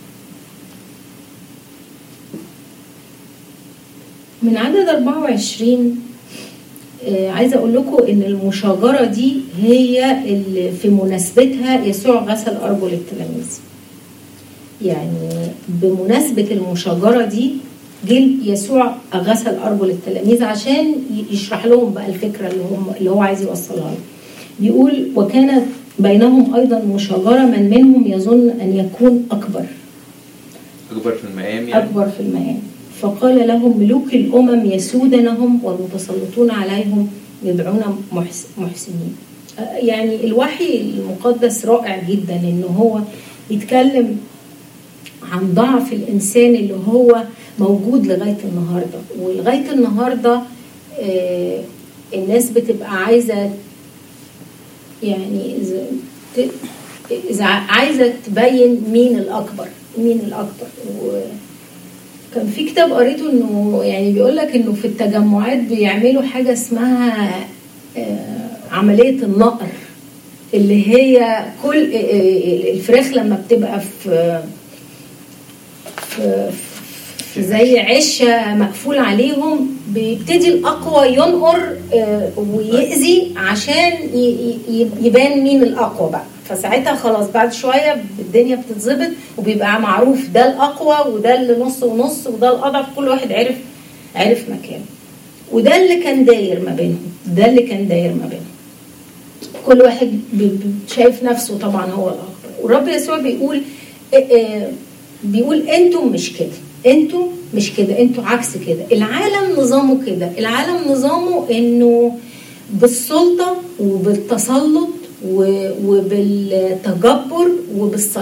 من عدد 24 آه، عايزه اقول لكم ان المشاجره دي هي اللي في مناسبتها يسوع غسل ارجل التلاميذ يعني بمناسبه المشاجره دي جه يسوع غسل ارجل التلاميذ عشان ي- يشرح لهم بقى الفكره اللي هم اللي هو عايز يوصلها لهم بيقول وكانت بينهم ايضا مشاجره من منهم يظن ان يكون اكبر اكبر في المقام يعني أكبر في المقام فقال لهم ملوك الأمم يسودنهم والمتسلطون عليهم يدعون محس- محسنين آه، يعني الوحي المقدس رائع جدا إن هو يتكلم عن ضعف الإنسان اللي هو موجود لغاية النهاردة ولغاية النهاردة آه، الناس بتبقى عايزة يعني إذا ت- إذا عايزة تبين مين الأكبر مين الأكبر وكان في كتاب قريته إنه يعني بيقول لك إنه في التجمعات بيعملوا حاجة اسمها آه، عملية النقر اللي هي كل آه، آه، الفراخ لما بتبقى في في في زي عشة مقفول عليهم بيبتدي الأقوى ينقر آه، ويأذي عشان ي- ي- يبان مين الأقوى بقى فساعتها خلاص بعد شوية الدنيا بتتظبط وبيبقى معروف ده الأقوى وده اللي نص ونص وده الأضعف كل واحد عرف عرف مكانه وده اللي كان داير ما بينهم ده اللي كان داير ما بينهم كل واحد بي- بي- شايف نفسه طبعا هو الاكبر والرب يسوع بيقول إيه إيه بيقول انتم مش كده انتم مش كده انتوا عكس كده العالم نظامه كده العالم نظامه انه بالسلطه وبالتسلط و- وبالتجبر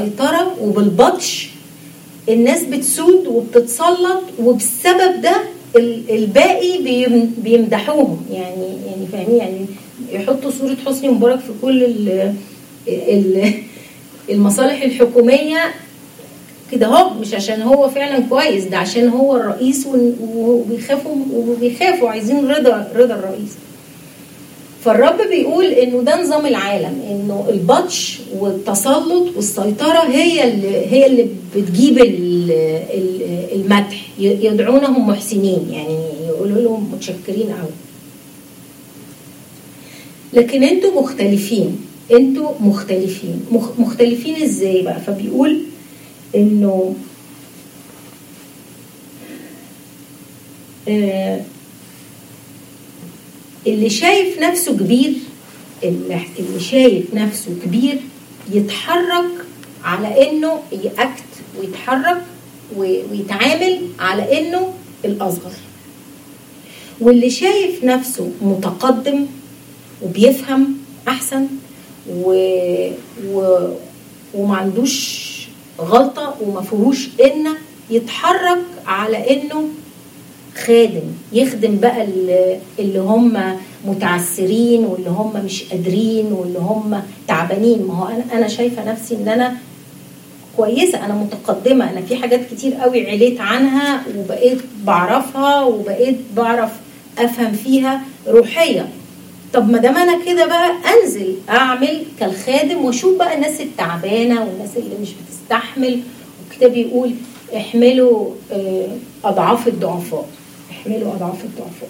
وبالسيطره وبالبطش الناس بتسود وبتتسلط وبالسبب ده ال- الباقي بيم- بيمدحوهم يعني يعني فاهمين يعني يحطوا صورة حسني مبارك في كل ال- ال- المصالح الحكومية كده اهو مش عشان هو فعلا كويس ده عشان هو الرئيس ون- وبيخافوا وبيخافوا عايزين رضا رضا الرئيس فالرب بيقول انه ده نظام العالم انه البطش والتسلط والسيطره هي اللي هي اللي بتجيب ال- ال- المدح ي- يدعونهم محسنين يعني يقولوا لهم متشكرين قوي لكن انتوا مختلفين انتوا مختلفين مخ- مختلفين ازاي بقى فبيقول انه آه اللي شايف نفسه كبير اللي اللي شايف نفسه كبير يتحرك على انه يأكت ويتحرك و- ويتعامل على انه الاصغر واللي شايف نفسه متقدم وبيفهم احسن و... و... وما عندوش غلطه وما فيهوش ان يتحرك على انه خادم يخدم بقى اللي- اللي هم متعسرين واللي هم مش قادرين واللي هم تعبانين ما هو انا انا شايفه نفسي ان انا كويسه انا متقدمه انا في حاجات كتير قوي عليت عنها وبقيت بعرفها وبقيت بعرف افهم فيها روحيا طب ما دام انا كده بقى انزل اعمل كالخادم واشوف بقى الناس التعبانه والناس اللي مش بتستحمل والكتاب يقول احملوا آه، اضعاف الضعفاء احملوا اضعاف الضعفاء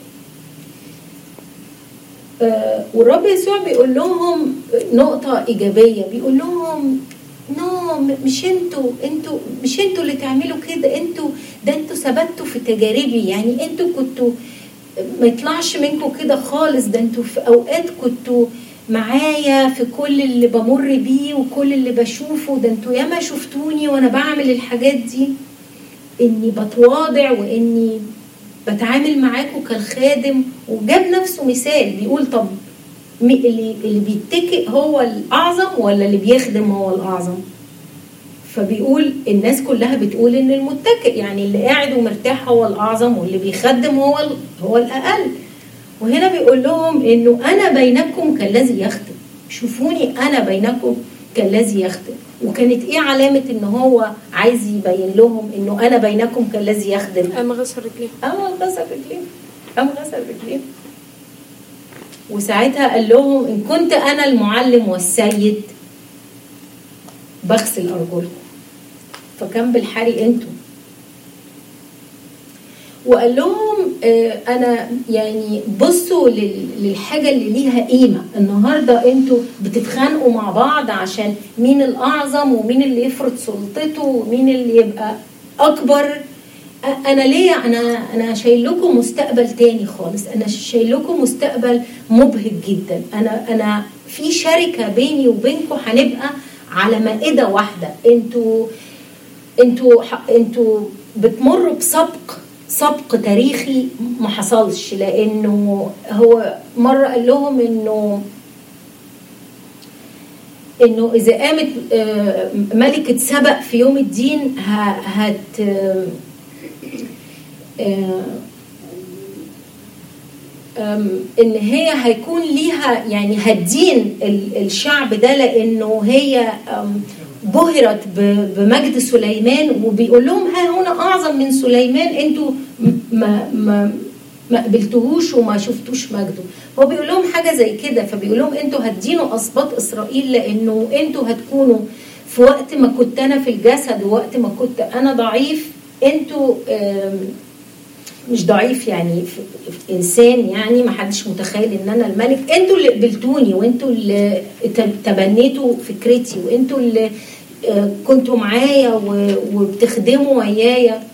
آه، والرب يسوع بيقول لهم نقطة إيجابية بيقول لهم نو م- مش انتوا انتوا مش انتوا اللي تعملوا كده انتوا ده انتوا ثبتوا في تجاربي يعني انتوا كنتوا ما يطلعش منكم كده خالص ده انتوا في اوقات كنتوا معايا في كل اللي بمر بيه وكل اللي بشوفه ده انتوا ياما شفتوني وانا بعمل الحاجات دي اني بتواضع واني بتعامل معاكم كالخادم وجاب نفسه مثال بيقول طب مي- اللي اللي بيتكئ هو الاعظم ولا اللي بيخدم هو الاعظم فبيقول الناس كلها بتقول ان المتكئ يعني اللي قاعد ومرتاح هو الاعظم واللي بيخدم هو ال- هو الاقل وهنا بيقول لهم انه انا بينكم كالذي يخدم شوفوني انا بينكم كالذي يخدم وكانت ايه علامه ان هو عايز يبين لهم انه انا بينكم كالذي يخدم قام غسل رجليه قام غسل رجليه قام غسل رجليه وساعتها قال لهم ان كنت انا المعلم والسيد بغسل ارجلكم فكان بالحري انتوا وقال لهم آه، انا يعني بصوا لل- للحاجه اللي ليها قيمه النهارده انتوا بتتخانقوا مع بعض عشان مين الاعظم ومين اللي يفرض سلطته ومين اللي يبقى اكبر أ- انا ليه انا انا شايل لكم مستقبل تاني خالص انا شايل لكم مستقبل مبهج جدا انا انا في شركه بيني وبينكم هنبقى على مائده واحده انتوا انتوا ح- انتوا بتمروا بسبق سبق تاريخي ما حصلش لانه هو مره قال لهم انه انه اذا قامت آه، ملكه سبق في يوم الدين ه- هت آه، آه، أم، ان هي هيكون ليها يعني هتدين ال- الشعب ده لانه هي أم، بهرت ب- بمجد سليمان وبيقول لهم ها هنا اعظم من سليمان انتوا م- ما ما ما قبلتوهوش وما شفتوش مجده هو بيقول لهم حاجه زي كده فبيقول لهم انتوا هتدينوا اسباط اسرائيل لانه انتوا هتكونوا في وقت ما كنت انا في الجسد ووقت ما كنت انا ضعيف انتوا أم، مش ضعيف يعني في في انسان يعني ما حدش متخيل ان انا الملك انتوا اللي قبلتوني وانتوا اللي ت- تبنيتوا فكرتي وانتوا اللي آه، كنتوا معايا و- وبتخدموا ويايا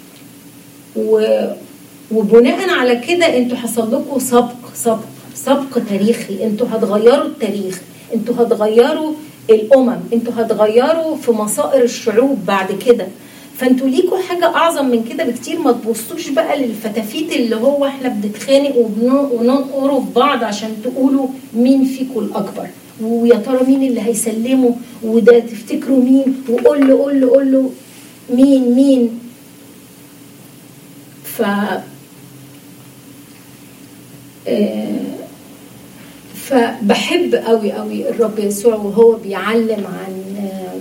و- وبناء على كده انتوا حصل لكم سبق سبق سبق تاريخي انتوا هتغيروا التاريخ انتوا هتغيروا الامم انتوا هتغيروا في مصائر الشعوب بعد كده فانتوا ليكوا حاجه اعظم من كده بكتير ما تبصوش بقى للفتافيت اللي هو احنا بنتخانق وبن- وننقروا في بعض عشان تقولوا مين فيكم الاكبر ويا ترى مين اللي هيسلمه وده تفتكروا مين وقول له قول له قول له مين مين ف آه، فبحب قوي قوي الرب يسوع وهو بيعلم عن آه،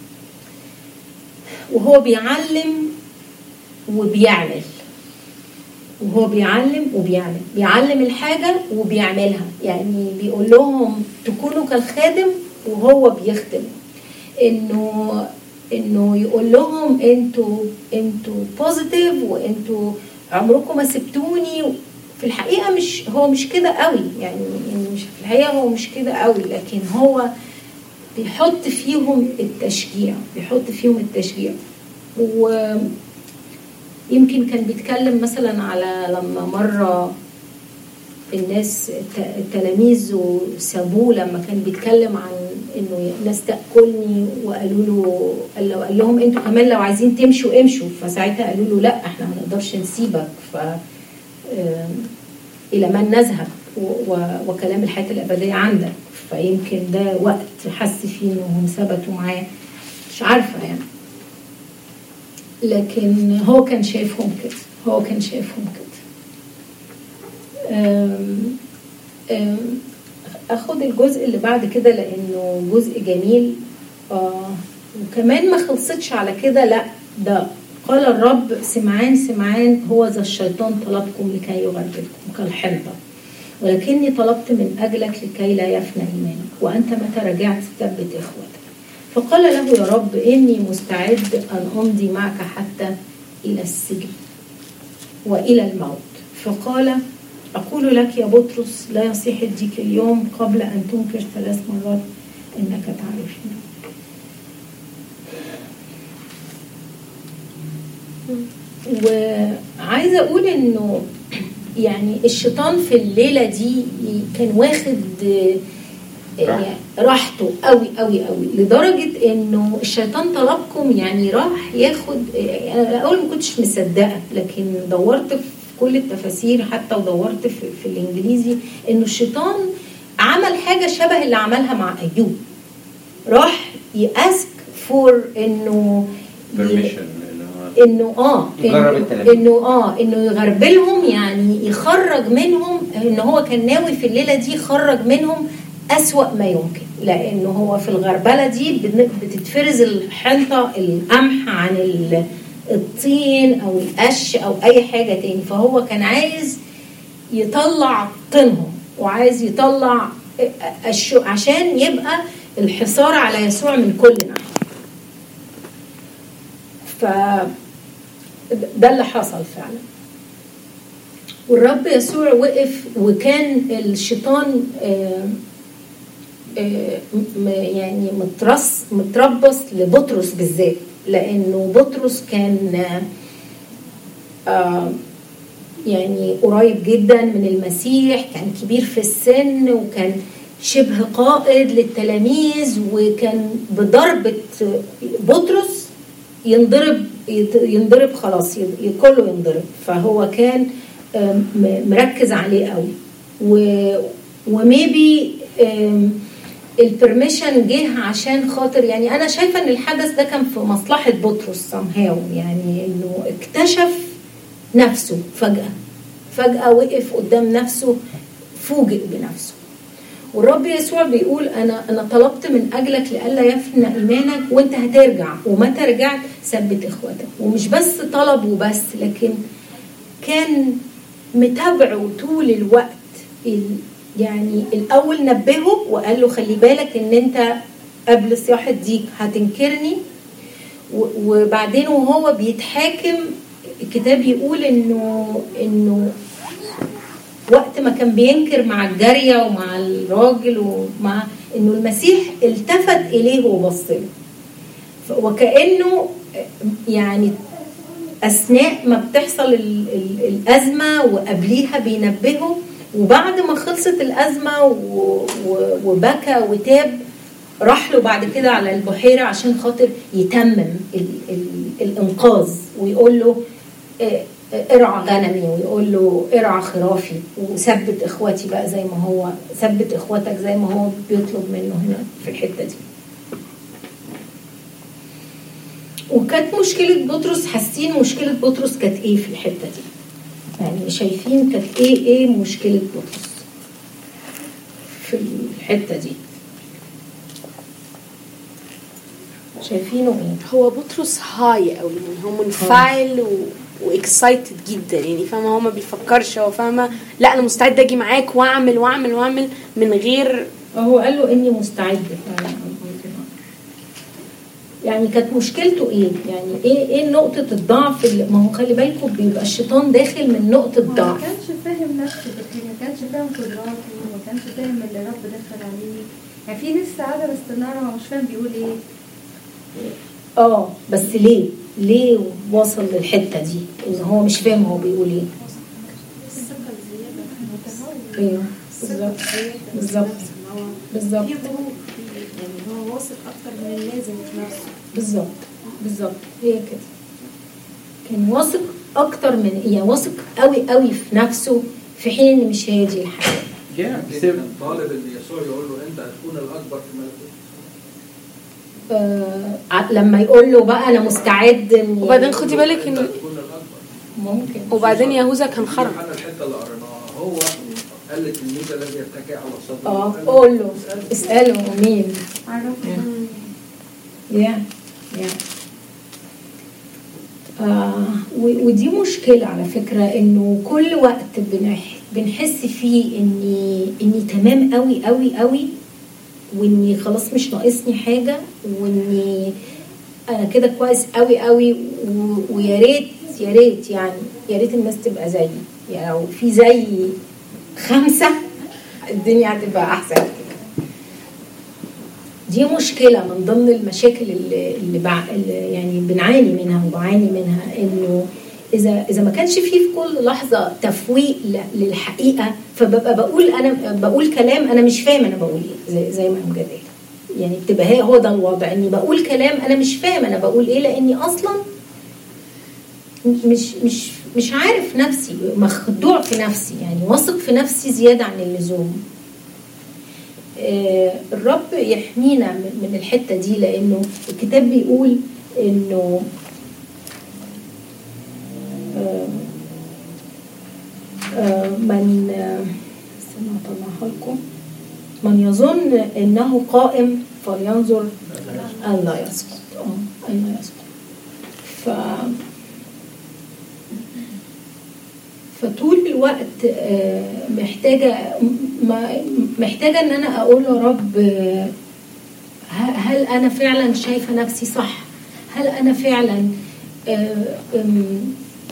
وهو بيعلم وبيعمل وهو بيعلم وبيعمل بيعلم الحاجة وبيعملها يعني بيقول لهم تكونوا كالخادم وهو بيخدم انه انه يقول لهم انتوا انتوا بوزيتيف وانتوا عمركم ما سبتوني في الحقيقة مش هو مش كده قوي يعني يعني مش في الحقيقة هو مش كده قوي لكن هو بيحط فيهم التشجيع بيحط فيهم التشجيع ويمكن كان بيتكلم مثلا على لما مرة الناس الت- التلاميذ سابوه لما كان بيتكلم عن انه ناس تاكلني وقالوا له قال له- قال لهم انتوا كمان لو عايزين تمشوا امشوا فساعتها قالوا له لا احنا ما نقدرش نسيبك ف آم، الى من نذهب و- و- وكلام الحياه الابديه عندك فيمكن ده وقت حس فيه انهم ثبتوا معاه مش عارفه يعني لكن هو كان شايفهم كده هو كان شايفهم كده أم أم اخد الجزء اللي بعد كده لانه جزء جميل آه وكمان ما خلصتش على كده لا ده قال الرب سمعان سمعان هو ذا الشيطان طلبكم لكي يغربلكم كالحنطة ولكني طلبت من أجلك لكي لا يفنى إيمانك وأنت متى رجعت ثبت إخوتك فقال له يا رب إني مستعد أن أمضي معك حتى إلى السجن وإلى الموت فقال أقول لك يا بطرس لا يصيح الديك اليوم قبل أن تنكر ثلاث مرات إنك تعرفني وعايزة أقول إنه يعني الشيطان في الليلة دي كان واخد يعني راحته قوي قوي قوي لدرجة انه الشيطان طلبكم يعني راح ياخد انا الاول ما كنتش مصدقة لكن دورت في كل التفاسير حتى ودورت في, في الانجليزي انه الشيطان عمل حاجة شبه اللي عملها مع ايوب راح يأسك فور انه ي- permission إن هو انه اه يجرب إنه- التلاميذ. انه اه انه يغربلهم يعني يخرج منهم ان هو كان ناوي في الليله دي يخرج منهم اسوأ ما يمكن لانه هو في الغربله دي بن- بتتفرز الحنطه القمح عن ال- الطين او القش او اي حاجه تاني فهو كان عايز يطلع طينهم وعايز يطلع الشو عشان يبقى الحصار على يسوع من كل ناحيه ف ده اللي حصل فعلا والرب يسوع وقف وكان الشيطان آه، آه، م- يعني مترص متربص لبطرس بالذات لانه بطرس كان آه، آه، يعني قريب جدا من المسيح كان كبير في السن وكان شبه قائد للتلاميذ وكان بضربة بطرس ينضرب يت- ينضرب خلاص ي- كله ينضرب فهو كان آم، م- مركز عليه قوي و وميبي البرميشن جه عشان خاطر يعني انا شايفه ان الحدث ده كان في مصلحه بطرس somehow يعني انه اكتشف نفسه فجاه فجاه وقف قدام نفسه فوجئ بنفسه والرب يسوع بيقول انا انا طلبت من اجلك لئلا يفنى ايمانك وانت هترجع ومتى رجعت ثبت اخواتك ومش بس طلب وبس لكن كان متابعه طول الوقت ال- يعني الاول نبهه وقال له خلي بالك ان انت قبل صياحه ديك هتنكرني و- وبعدين وهو بيتحاكم الكتاب يقول انه انه وقت ما كان بينكر مع الجارية ومع الراجل ومع انه المسيح التفت اليه وبص له ف- وكانه يعني اثناء ما بتحصل ال- ال- الازمه وقبليها بينبهه وبعد ما خلصت الازمه و- و- وبكى وتاب راح له بعد كده على البحيره عشان خاطر يتمم ال- ال- الانقاذ ويقول له آه، آه، ارعى غنمي ويقول له ارعى خرافي وثبت اخواتي بقى زي ما هو ثبت اخواتك زي ما هو بيطلب منه هنا في الحته دي وكانت مشكله بطرس حاسين مشكله بطرس كانت ايه في الحته دي يعني شايفين كانت ايه ايه مشكله بطرس في الحته دي شايفينه ايه هو بطرس هاي قوي يعني هو منفعل و... واكسايتد جدا يعني فاهمه هو ما بيفكرش هو فاهمه لا انا مستعد اجي معاك واعمل واعمل واعمل من غير هو قال له اني مستعد فعلا يعني كانت مشكلته ايه؟ يعني ايه ايه نقطة الضعف اللي ما هو خلي بالكم بيبقى الشيطان داخل من نقطة ما ضعف كانش فاهم نفسه بالحقيقة ما كانش فاهم قدراته ما كانش فاهم اللي رب دخل عليه يعني في ناس عدم استنارة هو مش فاهم بيقول ايه اه بس ليه؟ ليه وصل للحتة دي؟ ان هو مش فاهم هو بيقول ايه؟ الثقة الزيادة متهور ايوه بالظبط بالظبط بالظبط في غرور فيه، يعني هو واثق اكتر من اللازم في نفسه بالظبط بالظبط هي كده كان واثق اكتر من يعني واثق قوي قوي في نفسه في حين ان مش هي دي الحقيقه Yeah, كان طالب ان يسوع يقول له انت هتكون الاكبر في ملكوت آه ع- لما يقول له بقى انا مستعد إن- وبعدين خدي بالك انت ان هتكون الاكبر ممكن وبعدين يهوذا كان خرج انا الحته اللي قريناها هو قال للتلميذ الذي يتكئ على صدره اه قال له قول له اساله مين عرفه يا يا آه و- ودي مشكلة على فكرة انه كل وقت بنح بنحس فيه اني اني تمام قوي قوي قوي واني خلاص مش ناقصني حاجة واني انا كده كويس قوي قوي و- ويا ريت يا ريت يعني يا ريت الناس تبقى زيي يعني لو في زي خمسة الدنيا هتبقى احسن دي مشكلة من ضمن المشاكل اللي, اللي, بع... اللي يعني بنعاني منها وبعاني منها انه اذا اذا ما كانش فيه في كل لحظة تفويق ل- للحقيقة فببقى بقول انا بقول كلام انا مش فاهم انا بقول ايه زي, زي ما مجد قال يعني بتبقى هي هو ده الوضع اني بقول كلام انا مش فاهم انا بقول ايه لاني اصلا مش مش مش عارف نفسي مخدوع في نفسي يعني واثق في نفسي زيادة عن اللزوم آه، الرب يحمينا من من الحته دي لانه الكتاب بيقول انه آه، آه، من آه، استنى اطلعها لكم من يظن انه قائم فلينظر ان لا يسقط اه ان لا يسقط ف فطول الوقت آه، محتاجة ما- محتاجة ان انا اقول يا رب آه، ه- هل انا فعلا شايفة نفسي صح هل انا فعلا آه، أم،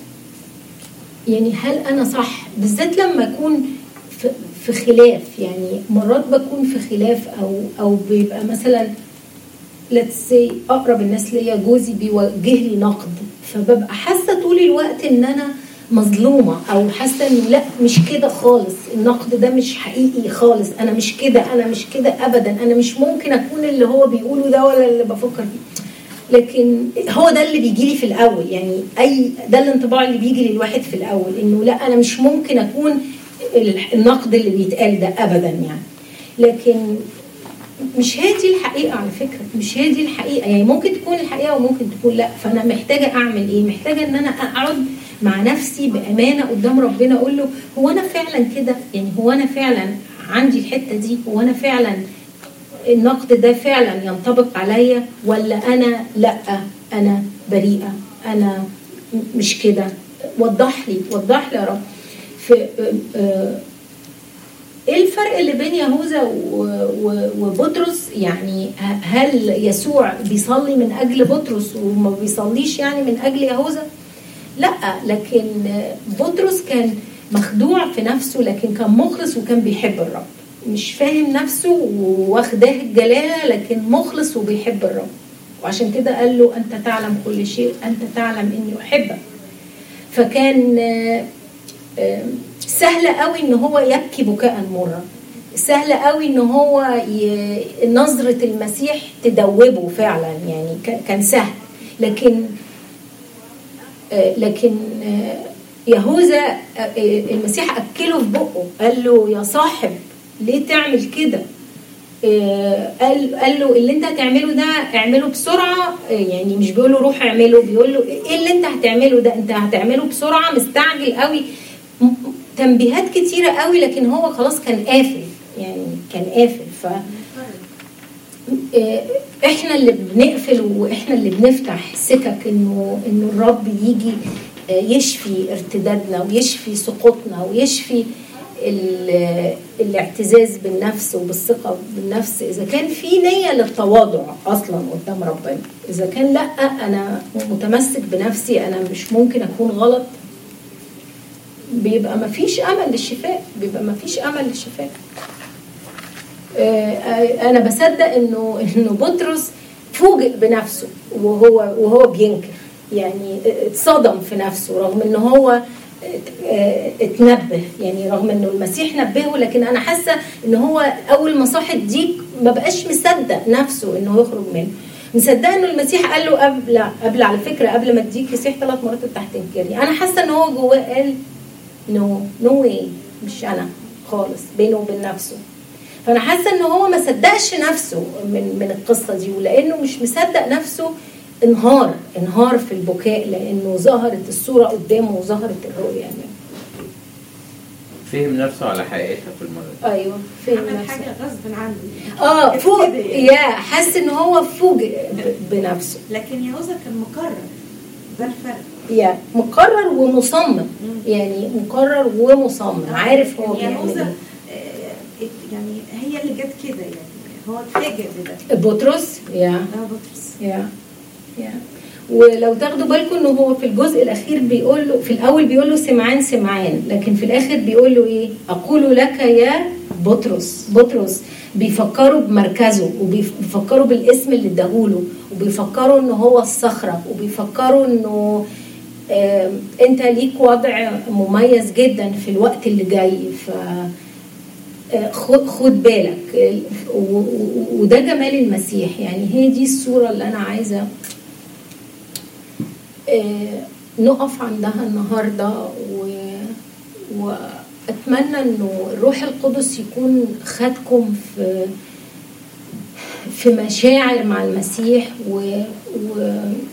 يعني هل انا صح بالذات لما اكون في- في خلاف يعني مرات بكون في خلاف او او بيبقى مثلا let's say اقرب الناس ليا جوزي بيوجه لي نقد فببقى حاسه طول الوقت ان انا مظلومه او حاسه انه لا مش كده خالص النقد ده مش حقيقي خالص انا مش كده انا مش كده ابدا انا مش ممكن اكون اللي هو بيقوله ده ولا اللي بفكر فيه لكن هو ده اللي بيجي لي في الاول يعني اي ده الانطباع اللي بيجي للواحد في الاول انه لا انا مش ممكن اكون النقد اللي بيتقال ده ابدا يعني لكن مش هي دي الحقيقة على فكرة مش هي دي الحقيقة يعني ممكن تكون الحقيقة وممكن تكون لا فأنا محتاجة أعمل إيه محتاجة إن أنا أقعد مع نفسي بأمانة قدام ربنا أقول له هو أنا فعلا كده يعني هو أنا فعلا عندي الحتة دي هو أنا فعلا النقد ده فعلا ينطبق عليا ولا أنا لا أنا بريئة أنا م- مش كده وضح لي وضح لي يا رب في آه، ايه الفرق اللي بين يهوذا و- و- وبطرس يعني ه- هل يسوع بيصلي من اجل بطرس وما بيصليش يعني من اجل يهوذا لا لكن بطرس كان مخدوع في نفسه لكن كان مخلص وكان بيحب الرب مش فاهم نفسه واخداه الجلاله لكن مخلص وبيحب الرب وعشان كده قال له انت تعلم كل شيء انت تعلم اني احبك فكان آه، آه، سهل قوي ان هو يبكي بكاء مرة سهل قوي ان هو ي... نظرة المسيح تدوبه فعلا يعني ك- كان سهل لكن آه، لكن آه، يهوذا آه، آه، المسيح اكله في بقه قال له يا صاحب ليه تعمل كده آه، قال قال له اللي انت هتعمله ده اعمله بسرعه آه، يعني مش بيقول له روح اعمله بيقول له ايه اللي انت هتعمله ده انت هتعمله بسرعه مستعجل قوي م- تنبيهات كتيرة قوي لكن هو خلاص كان قافل يعني كان قافل ف آه، احنا اللي بنقفل واحنا اللي بنفتح سكك انه انه الرب يجي آه، يشفي ارتدادنا ويشفي سقوطنا ويشفي ال- الاعتزاز بالنفس وبالثقة بالنفس إذا كان في نية للتواضع أصلا قدام ربنا إذا كان لأ أنا متمسك بنفسي أنا مش ممكن أكون غلط بيبقى مفيش أمل للشفاء بيبقى مفيش أمل للشفاء آه، انا بصدق انه انه بطرس فوجئ بنفسه وهو وهو بينكر يعني اتصدم في نفسه رغم ان هو آه، اتنبه يعني رغم انه المسيح نبهه لكن انا حاسه ان هو اول ما صاح الديك ما بقاش مصدق نفسه انه يخرج منه مصدقه انه المسيح قال له قبل قبل على فكره قبل ما الديك يصيح ثلاث مرات تحت تنكرني انا حاسه ان هو جواه قال نو نو واي مش انا خالص بينه وبين نفسه فانا حاسه ان هو ما صدقش نفسه من من القصه دي ولانه مش مصدق نفسه انهار انهار في البكاء لانه ظهرت الصوره قدامه وظهرت الرؤيه يعني. فهم نفسه على حقيقتها في المرة دي ايوه فهم عمل نفسه حاجه غصب عنه اه فوق كده يعني. يا حاسس ان هو فوجئ ب- بنفسه لكن يهوذا كان مقرر ده الفرق يا مقرر ومصمم يعني مقرر ومصمم عارف هو يعني بيعمل يهوذا ايه آه، يعني هي اللي جت كده يعني هو اتفاجئ بده بطرس يا اه بطرس يا يا ولو تاخدوا بالكم انه هو في الجزء الاخير بيقول له في الاول بيقول له سمعان سمعان لكن في الاخر بيقول له ايه اقول لك يا بطرس بطرس بيفكروا بمركزه وبيفكروا بالاسم اللي اداهوله وبيفكروا ان هو الصخره وبيفكروا انه آم، انت ليك وضع مميز جدا في الوقت اللي جاي ف آه، خد خد بالك ال- و- و- وده جمال المسيح يعني هي دي الصورة اللي أنا عايزة آه، نقف عندها النهاردة و- وأتمنى إنه الروح القدس يكون خدكم في في مشاعر مع المسيح و, و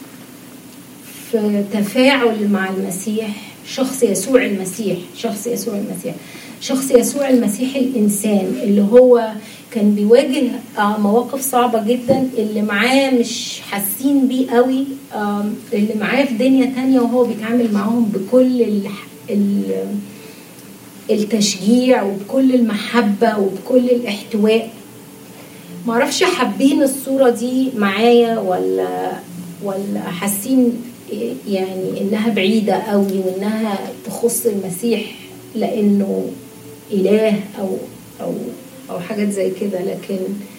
في تفاعل مع المسيح شخص يسوع المسيح شخص يسوع المسيح شخص يسوع المسيح الإنسان اللي هو كان بيواجه آه، مواقف صعبة جدا اللي معاه مش حاسين بيه قوي آم، اللي معاه في دنيا تانية وهو بيتعامل معاهم بكل ال- ال- التشجيع وبكل المحبة وبكل الاحتواء معرفش حابين الصورة دي معايا ولا ولا حاسين يعني انها بعيدة قوي وانها تخص المسيح لانه اله او او او حاجات زي كده لكن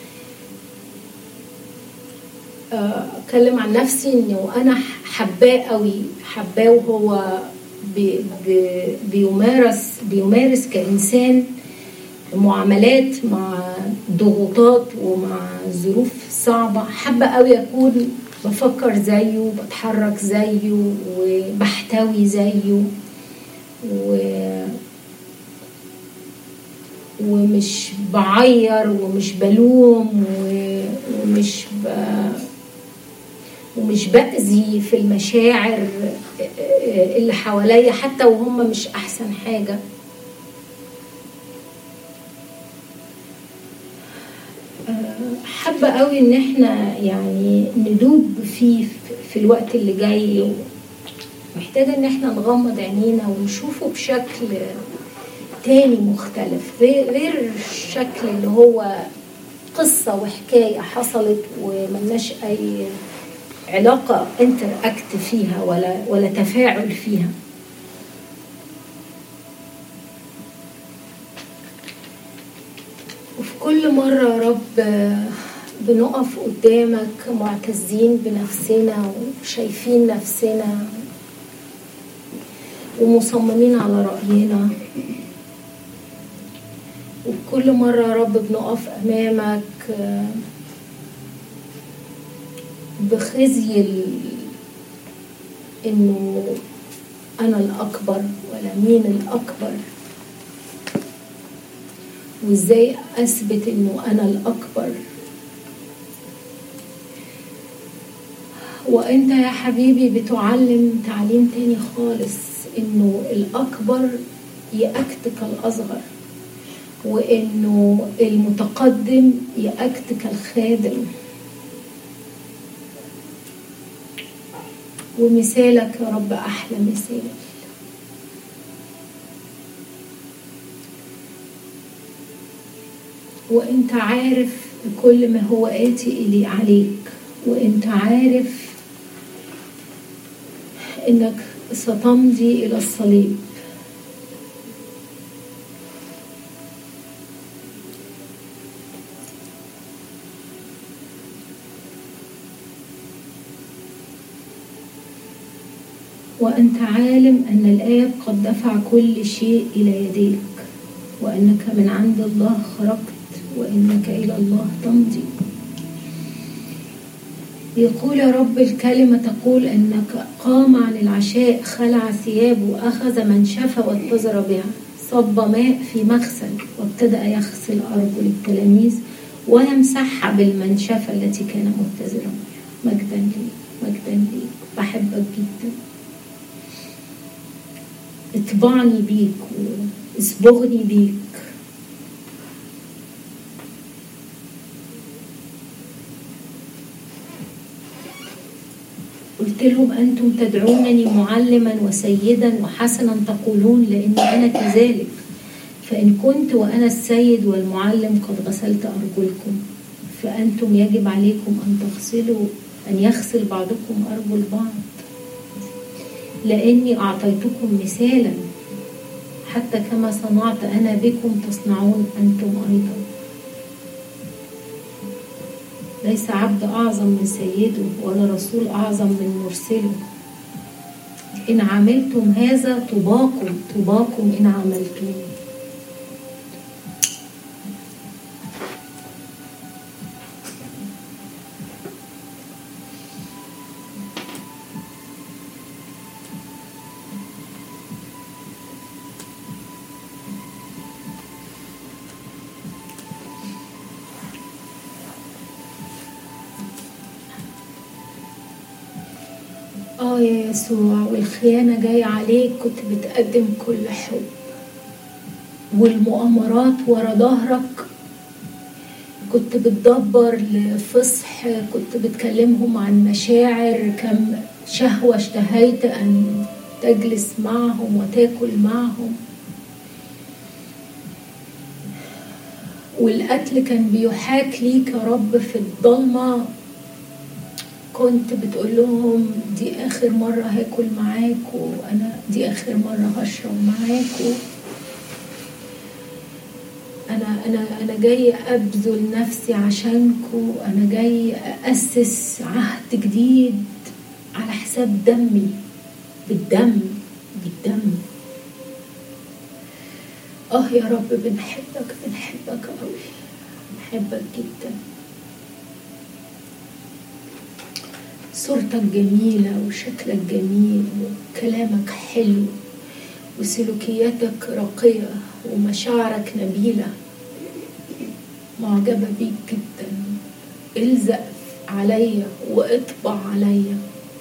آه، اتكلم عن نفسي انه انا حباه قوي حباه وهو بي بي بيمارس بيمارس كانسان معاملات مع ضغوطات ومع ظروف صعبة حابة قوي أكون بفكر زيه بتحرك زيه وبحتوي زيه و... ومش بعير ومش بلوم و... ومش ب... ومش بأذي في المشاعر اللي حواليا حتى وهم مش أحسن حاجة حابة قوي ان احنا يعني ندوب فيه في الوقت اللي جاي محتاجة ان احنا نغمض عينينا ونشوفه بشكل تاني مختلف غير غير الشكل اللي هو قصة وحكاية حصلت وملناش اي علاقة انتر اكت فيها ولا ولا تفاعل فيها وفي كل مرة يا رب بنقف قدامك معتزين بنفسنا وشايفين نفسنا ومصممين على رأينا وكل مرة يا رب بنقف أمامك بخزي ال... إنه أنا الأكبر ولا مين الأكبر وازاي اثبت انه انا الاكبر وانت يا حبيبي بتعلم تعليم تاني خالص انه الاكبر يأكت كالأصغر وإنه المتقدم يأكت كالخادم ومثالك يا رب أحلى مثال وانت عارف كل ما هو آتي إلي عليك وانت عارف انك ستمضي إلى الصليب وأنت عالم أن الآب قد دفع كل شيء إلى يديك وأنك من عند الله خرجت وإنك إلى الله تمضي يقول يا رب الكلمة تقول أنك قام عن العشاء خلع ثيابه وأخذ منشفة واتزر بها صب ماء في مغسل وابتدأ يغسل أرجل التلاميذ ويمسحها بالمنشفة التي كان متزرا بها مجدا ليك مجدا ليك بحبك جدا اطبعني بيك واصبغني بيك قلت لهم أنتم تدعونني معلما وسيدا وحسنا تقولون لأني أنا كذلك فإن كنت وأنا السيد والمعلم قد غسلت أرجلكم فأنتم يجب عليكم أن تغسلوا أن يغسل بعضكم أرجل بعض لأني أعطيتكم مثالا حتى كما صنعت أنا بكم تصنعون أنتم أيضا ليس عبد أعظم من سيده ولا رسول أعظم من مرسله إن عملتم هذا طباكم طباكم إن عملتم اه يا يسوع والخيانة جاية عليك كنت بتقدم كل حب والمؤامرات ورا ظهرك كنت بتدبر لفصح كنت بتكلمهم عن مشاعر كم شهوة اشتهيت أن تجلس معهم وتاكل معهم والقتل كان بيحاك ليك يا رب في الضلمة كنت بتقول لهم دي اخر مره هاكل معاكوا انا دي اخر مره هشرب معاكوا انا انا انا جاي ابذل نفسي عشانكوا انا جاي اسس عهد جديد على حساب دمي بالدم بالدم اه يا رب بنحبك بنحبك قوي بنحبك جدا صورتك جميلة وشكلك جميل وكلامك حلو وسلوكياتك راقية ومشاعرك نبيلة معجبة بيك جدا الزق عليا واطبع عليا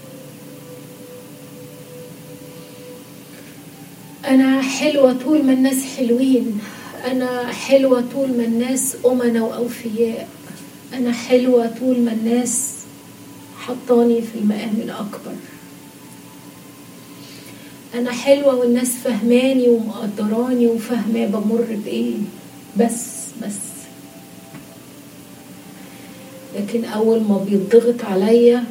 أنا حلوة طول ما الناس حلوين أنا حلوة طول ما الناس أمنا وأوفياء أنا حلوة طول ما الناس حطاني في المقام الأكبر أنا حلوة والناس فهماني ومقدراني وفاهمة بمر بإيه بس بس لكن أول ما بيضغط عليا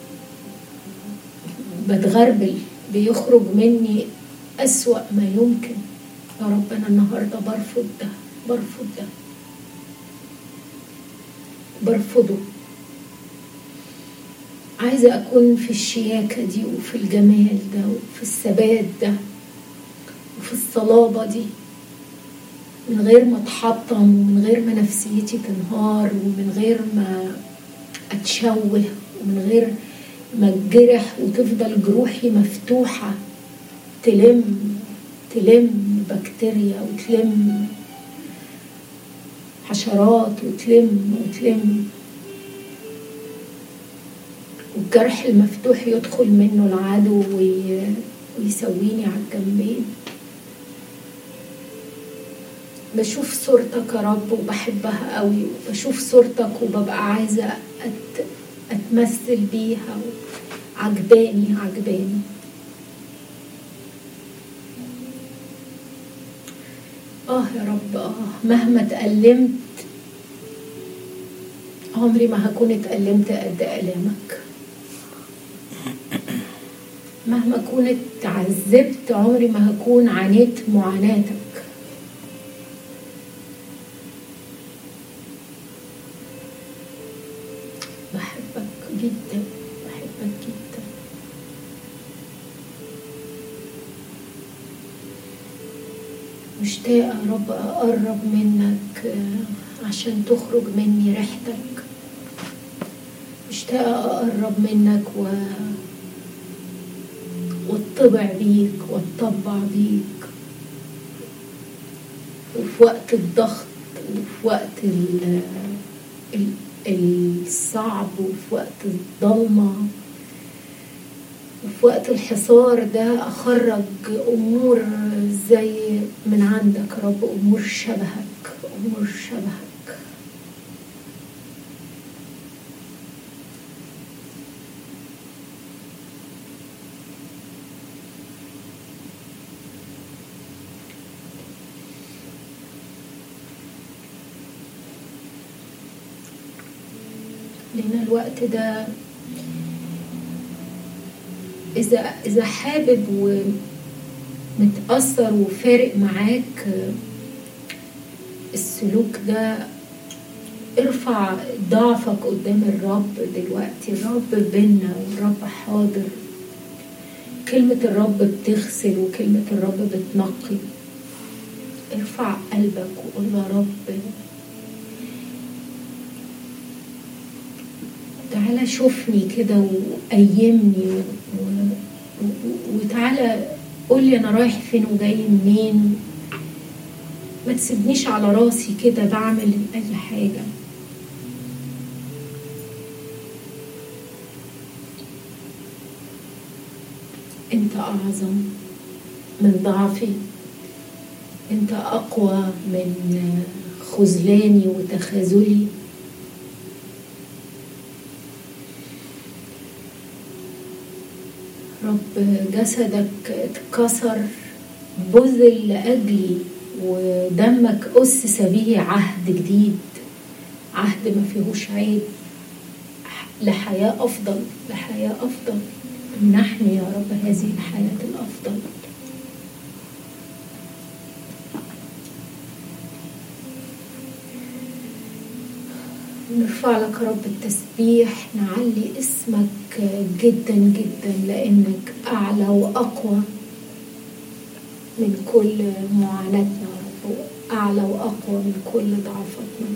بتغربل بيخرج مني أسوأ ما يمكن يا رب أنا النهاردة برفض ده برفض ده برفضه عايزة أكون في الشياكة دي وفي الجمال ده وفي الثبات ده وفي الصلابة دي من غير ما اتحطم ومن غير ما نفسيتي تنهار ومن غير ما اتشوه ومن غير ما اتجرح وتفضل جروحي مفتوحة تلم تلم بكتيريا وتلم حشرات وتلم وتلم والجرح المفتوح يدخل منه العدو ويسويني على الجنبين بشوف صورتك يا رب وبحبها قوي بشوف صورتك وببقى عايزة أت... أتمثل بيها عجباني عجباني آه يا رب آه مهما اتألمت عمري ما هكون اتألمت قد آلامك مهما كنت تعذبت عمري ما هكون عانيت معاناتك بحبك جدا بحبك جدا مشتاقة يا رب أقرب منك آه، عشان تخرج مني ريحتك مشتاقة أقرب منك و واتطبع بيك واتطبع بيك وفي وقت الضغط وفي وقت ال ال الصعب وفي وقت الضلمة وفي وقت الحصار ده أخرج أمور زي من عندك رب أمور شبهك أمور شبهك لأن الوقت ده إذا إذا حابب ومتأثر وفارق معاك السلوك ده ارفع ضعفك قدام الرب دلوقتي الرب بينا والرب حاضر كلمة الرب بتغسل وكلمة الرب بتنقي ارفع قلبك وقول يا رب تعالى شوفني كده وقيمني و... و... وتعالى قول لي انا رايح فين وجاي منين ما تسيبنيش على راسي كده بعمل اي حاجه انت اعظم من ضعفي انت اقوى من خذلاني وتخاذلي رب جسدك اتكسر بذل لأجلي ودمك أسس به عهد جديد عهد ما فيهوش عيب لحياة أفضل لحياة أفضل امنحني يا رب هذه الحياة الأفضل نرفع لك رب التسبيح نعلي اسمك جدا جدا لانك اعلى واقوى من كل معاناتنا يا رب اعلى واقوى من كل ضعفاتنا